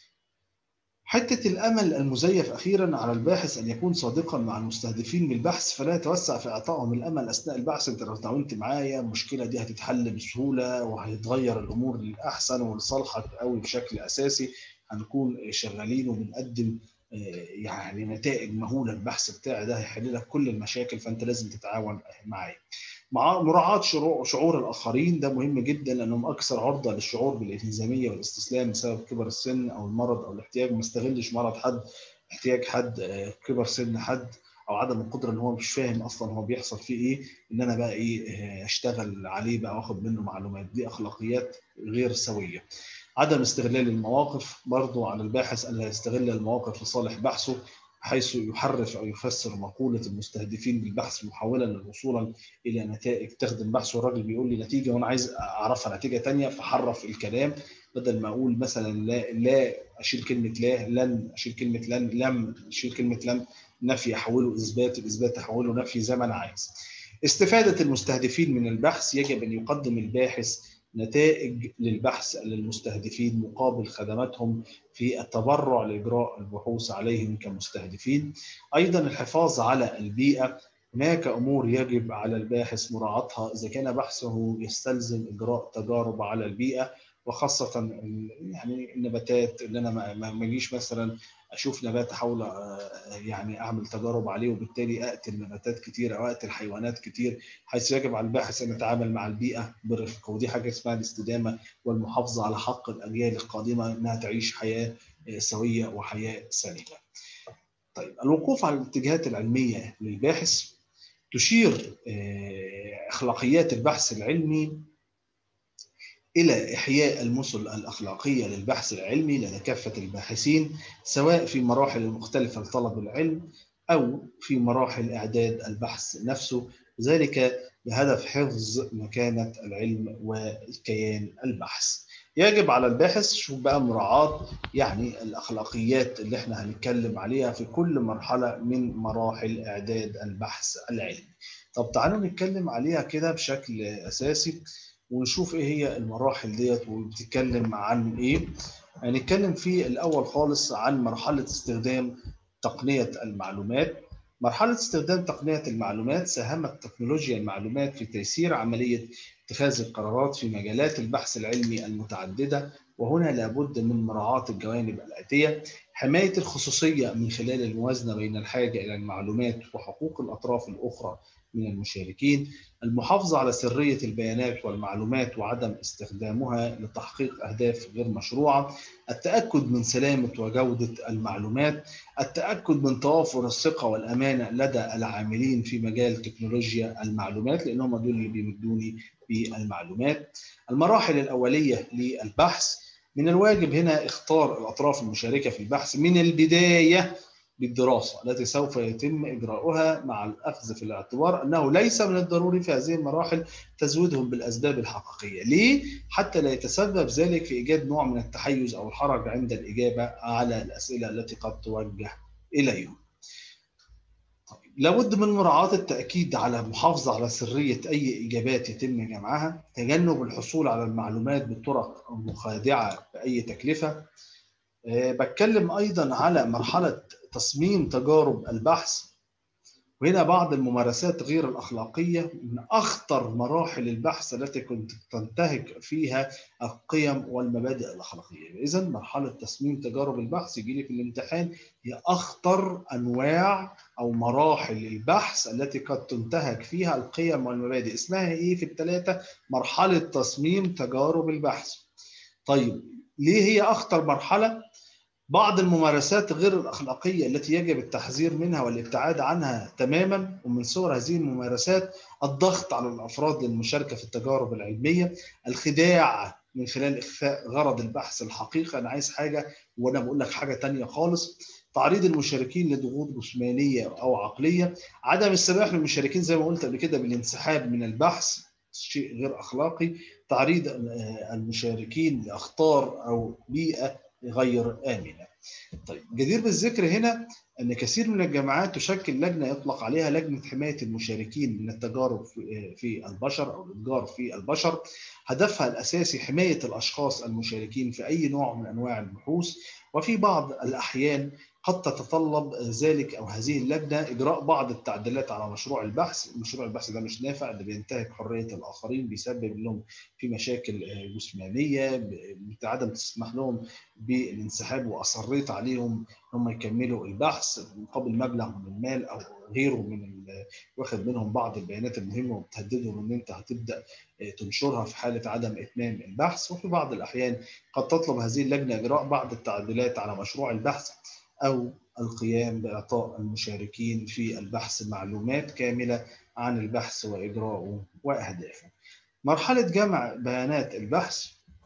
حتة الأمل المزيف أخيرا على الباحث أن يكون صادقا مع المستهدفين بالبحث فلا يتوسع في إعطائهم الأمل أثناء البحث أنت لو تعاونت معايا المشكلة دي هتتحل بسهولة وهيتغير الأمور للأحسن ولصالحك قوي بشكل أساسي هنكون شغالين وبنقدم يعني نتائج مهولة البحث بتاعي ده هيحل لك كل المشاكل فأنت لازم تتعاون معايا. مع مراعاة شعور الآخرين ده مهم جدا لأنهم أكثر عرضة للشعور بالانهزامية والاستسلام بسبب كبر السن أو المرض أو الاحتياج ما استغلش مرض حد احتياج حد كبر سن حد أو عدم القدرة إن هو مش فاهم أصلا هو بيحصل فيه إيه إن أنا بقى إيه أشتغل عليه بقى وآخد منه معلومات دي أخلاقيات غير سوية. عدم استغلال المواقف برضو على الباحث ألا يستغل المواقف لصالح بحثه حيث يحرف او يفسر مقوله المستهدفين بالبحث محاولا للوصول الى نتائج تخدم بحثه الراجل بيقول لي نتيجه وانا عايز اعرفها نتيجه ثانيه فحرف الكلام بدل ما اقول مثلا لا لا اشيل كلمه لا لن اشيل كلمه لن لم اشيل كلمه لم نفي احوله اثبات الاثبات احوله نفي زي ما انا عايز. استفاده المستهدفين من البحث يجب ان يقدم الباحث نتائج للبحث للمستهدفين مقابل خدماتهم في التبرع لاجراء البحوث عليهم كمستهدفين. ايضا الحفاظ على البيئه هناك امور يجب على الباحث مراعاتها اذا كان بحثه يستلزم اجراء تجارب على البيئه وخاصه يعني النباتات ان انا ما اجيش مثلا اشوف نبات احاول يعني اعمل تجارب عليه وبالتالي اقتل نباتات كتير او اقتل حيوانات كتير حيث يجب على الباحث ان يتعامل مع البيئه برفق ودي حاجه اسمها الاستدامه والمحافظه على حق الاجيال القادمه انها تعيش حياه سويه وحياه سليمه. طيب الوقوف على الاتجاهات العلميه للباحث تشير اخلاقيات البحث العلمي الى احياء المثل الاخلاقيه للبحث العلمي لدى كافه الباحثين سواء في مراحل المختلفه لطلب العلم او في مراحل اعداد البحث نفسه ذلك بهدف حفظ مكانه العلم وكيان البحث. يجب على الباحث شوف بقى مراعاه يعني الاخلاقيات اللي احنا هنتكلم عليها في كل مرحله من مراحل اعداد البحث العلمي. طب تعالوا نتكلم عليها كده بشكل اساسي ونشوف ايه هي المراحل ديت وبتتكلم عن ايه هنتكلم في الاول خالص عن مرحله استخدام تقنيه المعلومات مرحله استخدام تقنيه المعلومات ساهمت تكنولوجيا المعلومات في تيسير عمليه اتخاذ القرارات في مجالات البحث العلمي المتعدده وهنا لابد من مراعاه الجوانب الاتيه حمايه الخصوصيه من خلال الموازنه بين الحاجه الى المعلومات وحقوق الاطراف الاخرى من المشاركين المحافظة على سرية البيانات والمعلومات وعدم استخدامها لتحقيق أهداف غير مشروعة التأكد من سلامة وجودة المعلومات التأكد من توافر الثقة والأمانة لدى العاملين في مجال تكنولوجيا المعلومات لأنهم دول اللي بيمدوني بالمعلومات المراحل الأولية للبحث من الواجب هنا اختار الأطراف المشاركة في البحث من البداية بالدراسة التي سوف يتم إجراؤها مع الأخذ في الاعتبار أنه ليس من الضروري في هذه المراحل تزويدهم بالأسباب الحقيقية ليه؟ حتى لا يتسبب ذلك في إيجاد نوع من التحيز أو الحرج عند الإجابة على الأسئلة التي قد توجه اليهم. طيب لابد من مراعاة التأكيد على المحافظة على سرية أي إجابات يتم جمعها، تجنب الحصول على المعلومات بطرق مخادعة بأي تكلفة. أه بتكلم أيضا على مرحلة تصميم تجارب البحث وهنا بعض الممارسات غير الأخلاقية من أخطر مراحل البحث التي كنت تنتهك فيها القيم والمبادئ الأخلاقية إذا مرحلة تصميم تجارب البحث يجي لي في الامتحان هي أخطر أنواع أو مراحل البحث التي قد تنتهك فيها القيم والمبادئ اسمها إيه في الثلاثة مرحلة تصميم تجارب البحث طيب ليه هي أخطر مرحلة؟ بعض الممارسات غير الأخلاقية التي يجب التحذير منها والابتعاد عنها تماما ومن صور هذه الممارسات الضغط على الأفراد للمشاركة في التجارب العلمية الخداع من خلال إخفاء غرض البحث الحقيقة أنا عايز حاجة وأنا بقول لك حاجة تانية خالص تعريض المشاركين لضغوط جسمانية أو عقلية عدم السماح للمشاركين زي ما قلت قبل كده بالانسحاب من البحث شيء غير أخلاقي تعريض المشاركين لأخطار أو بيئة غير آمنة. طيب جدير بالذكر هنا أن كثير من الجامعات تشكل لجنة يطلق عليها لجنة حماية المشاركين من التجارب في البشر أو الإتجار في البشر. هدفها الأساسي حماية الأشخاص المشاركين في أي نوع من أنواع البحوث وفي بعض الأحيان قد تتطلب ذلك او هذه اللجنه اجراء بعض التعديلات على مشروع البحث، مشروع البحث ده مش نافع ده بينتهك حريه الاخرين بيسبب لهم في مشاكل جسمانيه بعدم تسمح لهم بالانسحاب واصريت عليهم هم يكملوا البحث مقابل مبلغ من المال او غيره من واخد منهم بعض البيانات المهمه وبتهددهم ان انت هتبدا تنشرها في حاله عدم اتمام البحث وفي بعض الاحيان قد تطلب هذه اللجنه اجراء بعض التعديلات على مشروع البحث أو القيام بإعطاء المشاركين في البحث معلومات كاملة عن البحث وإجراءه وأهدافه. مرحلة جمع بيانات البحث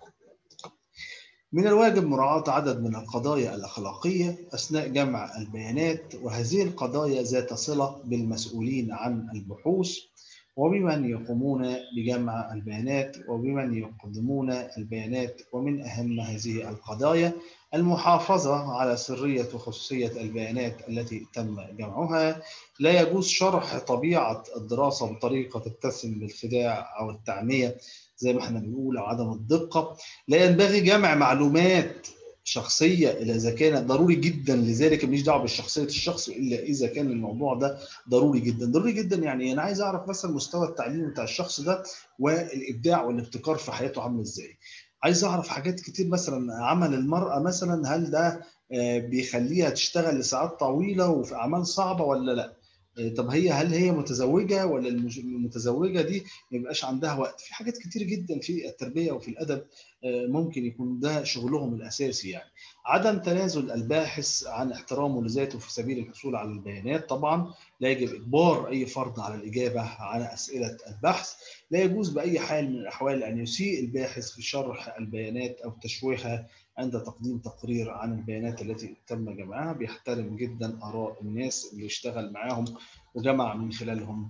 من الواجب مراعاة عدد من القضايا الأخلاقية أثناء جمع البيانات وهذه القضايا ذات صلة بالمسؤولين عن البحوث وبمن يقومون بجمع البيانات وبمن يقدمون البيانات ومن أهم هذه القضايا المحافظة على سرية وخصوصية البيانات التي تم جمعها لا يجوز شرح طبيعة الدراسة بطريقة تتسم بالخداع أو التعمية زي ما احنا بنقول أو عدم الدقة لا ينبغي جمع معلومات شخصيه الا اذا كان ضروري جدا لذلك ماليش دعوه بالشخصيه الشخص الا اذا كان الموضوع ده ضروري جدا ضروري جدا يعني انا عايز اعرف مثلا مستوى التعليم بتاع الشخص ده والابداع والابتكار في حياته عامل ازاي عايز اعرف حاجات كتير مثلا عمل المراه مثلا هل ده بيخليها تشتغل لساعات طويله وفي اعمال صعبه ولا لا طب هي هل هي متزوجه ولا المتزوجه دي ما يبقاش عندها وقت في حاجات كتير جدا في التربيه وفي الادب ممكن يكون ده شغلهم الاساسي يعني عدم تنازل الباحث عن احترامه لذاته في سبيل الحصول على البيانات طبعا لا يجب اجبار اي فرد على الاجابه على اسئله البحث لا يجوز باي حال من الاحوال ان يسيء الباحث في شرح البيانات او تشويهها عند تقديم تقرير عن البيانات التي تم جمعها بيحترم جدا اراء الناس اللي اشتغل معاهم وجمع من خلالهم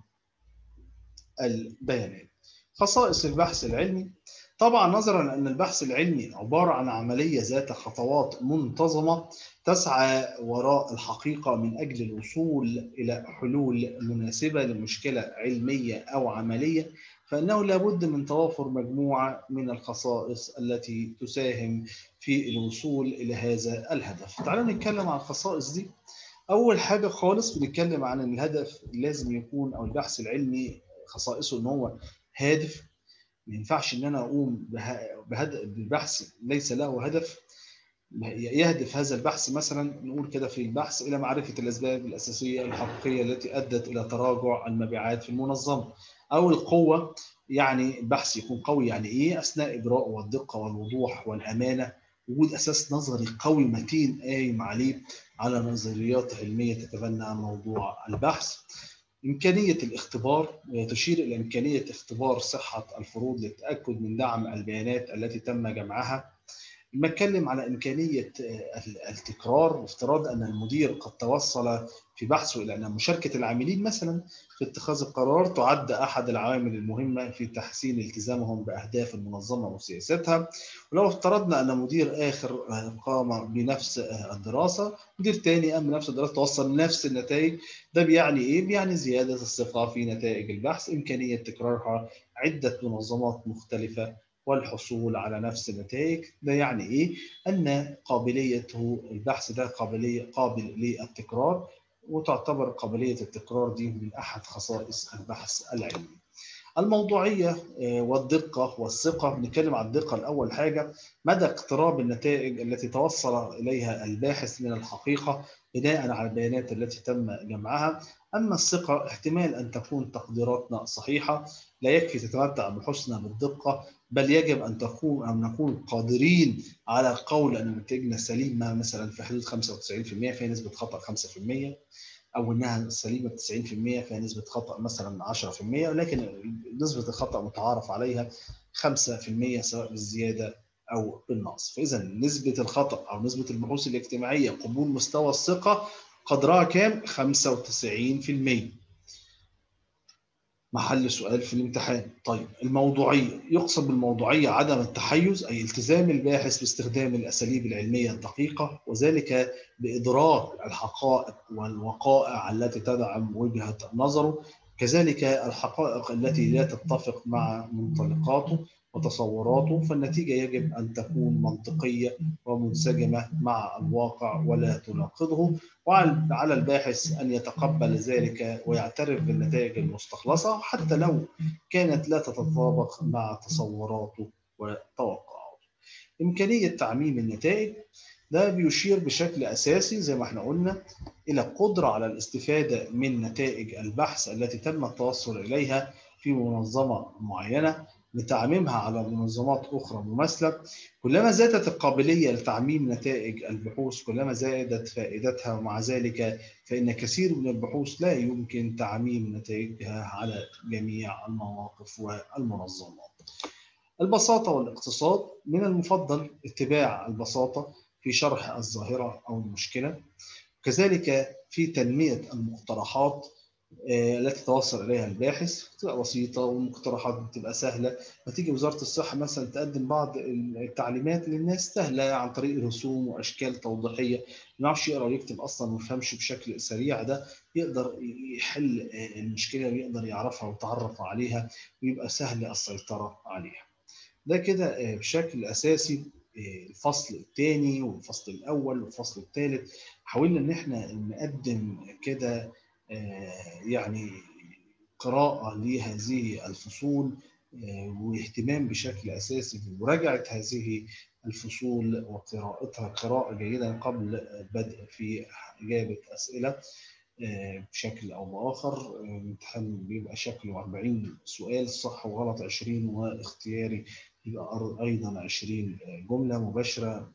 البيانات. خصائص البحث العلمي طبعا نظرا لان البحث العلمي عباره عن عمليه ذات خطوات منتظمه تسعى وراء الحقيقه من اجل الوصول الى حلول مناسبه لمشكله علميه او عمليه فانه لابد من توافر مجموعه من الخصائص التي تساهم في الوصول الى هذا الهدف. تعالوا نتكلم عن الخصائص دي. اول حاجه خالص بنتكلم عن ان الهدف لازم يكون او البحث العلمي خصائصه ان هو هادف ما ينفعش ان انا اقوم ببحث ليس له هدف يهدف هذا البحث مثلا نقول كده في البحث الى معرفه الاسباب الاساسيه الحقيقيه التي ادت الى تراجع المبيعات في المنظمه او القوه يعني البحث يكون قوي يعني ايه اثناء اجراءه والدقه والوضوح والامانه وجود اساس نظري قوي متين قايم عليه على نظريات علميه تتبنى موضوع البحث إمكانية الاختبار تشير إلى إمكانية اختبار صحة الفروض للتأكد من دعم البيانات التي تم جمعها لما اتكلم على امكانيه التكرار وافتراض ان المدير قد توصل في بحثه الى ان مشاركه العاملين مثلا في اتخاذ القرار تعد احد العوامل المهمه في تحسين التزامهم باهداف المنظمه وسياستها ولو افترضنا ان مدير اخر قام بنفس الدراسه مدير ثاني قام بنفس الدراسه توصل لنفس النتائج ده بيعني ايه بيعني زياده الثقه في نتائج البحث امكانيه تكرارها عده منظمات مختلفه والحصول على نفس النتائج ده يعني ايه ان قابليته البحث ده قابليه قابل للتكرار وتعتبر قابليه التكرار دي من احد خصائص البحث العلمي الموضوعيه والدقه والثقه بنتكلم عن الدقه الاول حاجه مدى اقتراب النتائج التي توصل اليها الباحث من الحقيقه بناء على البيانات التي تم جمعها اما الثقه احتمال ان تكون تقديراتنا صحيحه لا يكفي تتمتع بحسن بالدقه بل يجب ان تكون ان نكون قادرين على القول ان نتائجنا سليمه مثلا في حدود 95% فيها نسبه خطا 5% او انها سليمه 90% فيها نسبه خطا مثلا 10% ولكن نسبه الخطا متعارف عليها 5% سواء بالزياده او بالنقص فاذا نسبه الخطا او نسبه البحوث الاجتماعيه قبول مستوى الثقه قدرها كام 95% محل سؤال في الامتحان طيب الموضوعية يقصد بالموضوعية عدم التحيز أي التزام الباحث باستخدام الأساليب العلمية الدقيقة وذلك بإدراك الحقائق والوقائع التي تدعم وجهة نظره كذلك الحقائق التي لا تتفق مع منطلقاته وتصوراته فالنتيجة يجب أن تكون منطقية ومنسجمة مع الواقع ولا تناقضه وعلى الباحث أن يتقبل ذلك ويعترف بالنتائج المستخلصة حتى لو كانت لا تتطابق مع تصوراته وتوقعاته إمكانية تعميم النتائج ده بيشير بشكل أساسي زي ما احنا قلنا إلى القدرة على الاستفادة من نتائج البحث التي تم التوصل إليها في منظمة معينة لتعميمها على منظمات أخرى مماثلة كلما زادت القابلية لتعميم نتائج البحوث كلما زادت فائدتها ومع ذلك فإن كثير من البحوث لا يمكن تعميم نتائجها على جميع المواقف والمنظمات البساطة والاقتصاد من المفضل اتباع البساطة في شرح الظاهرة أو المشكلة كذلك في تنمية المقترحات التي توصل اليها الباحث بتبقى بسيطه والمقترحات بتبقى سهله فتيجي وزاره الصحه مثلا تقدم بعض التعليمات للناس سهله عن طريق رسوم واشكال توضيحيه ما يعرفش يقرا ويكتب اصلا وما يفهمش بشكل سريع ده يقدر يحل المشكله ويقدر يعرفها ويتعرف عليها ويبقى سهل السيطره عليها. ده كده بشكل اساسي الفصل الثاني والفصل الاول والفصل الثالث حاولنا ان احنا نقدم كده يعني قراءة لهذه الفصول واهتمام بشكل أساسي بمراجعة هذه الفصول وقراءتها قراءة جيدة قبل البدء في إجابة أسئلة بشكل أو بآخر الامتحان بيبقى شكله 40 سؤال صح وغلط 20 واختياري يبقى أيضا 20 جملة مباشرة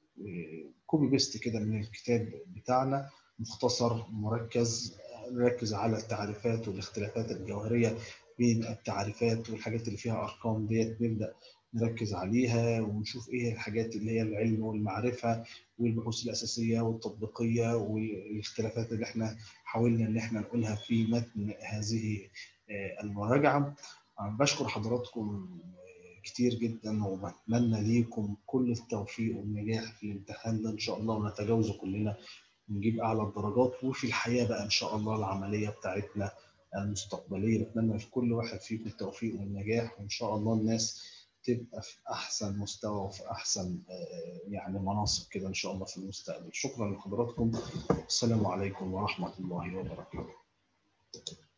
كوبي بيست كده من الكتاب بتاعنا مختصر مركز نركز على التعريفات والاختلافات الجوهريه بين التعريفات والحاجات اللي فيها ارقام ديت نبدا نركز عليها ونشوف ايه الحاجات اللي هي العلم والمعرفه والبحوث الاساسيه والتطبيقيه والاختلافات اللي احنا حاولنا ان احنا نقولها في متن هذه المراجعه بشكر حضراتكم كتير جدا وبتمنى ليكم كل التوفيق والنجاح في الامتحان ده ان شاء الله ونتجاوزه كلنا ونجيب اعلى الدرجات وفي الحياه بقى ان شاء الله العمليه بتاعتنا المستقبليه بتمنى في كل واحد فيكم التوفيق والنجاح وان شاء الله الناس تبقى في احسن مستوى وفي احسن يعني مناصب كده ان شاء الله في المستقبل شكرا لحضراتكم السلام عليكم ورحمه الله وبركاته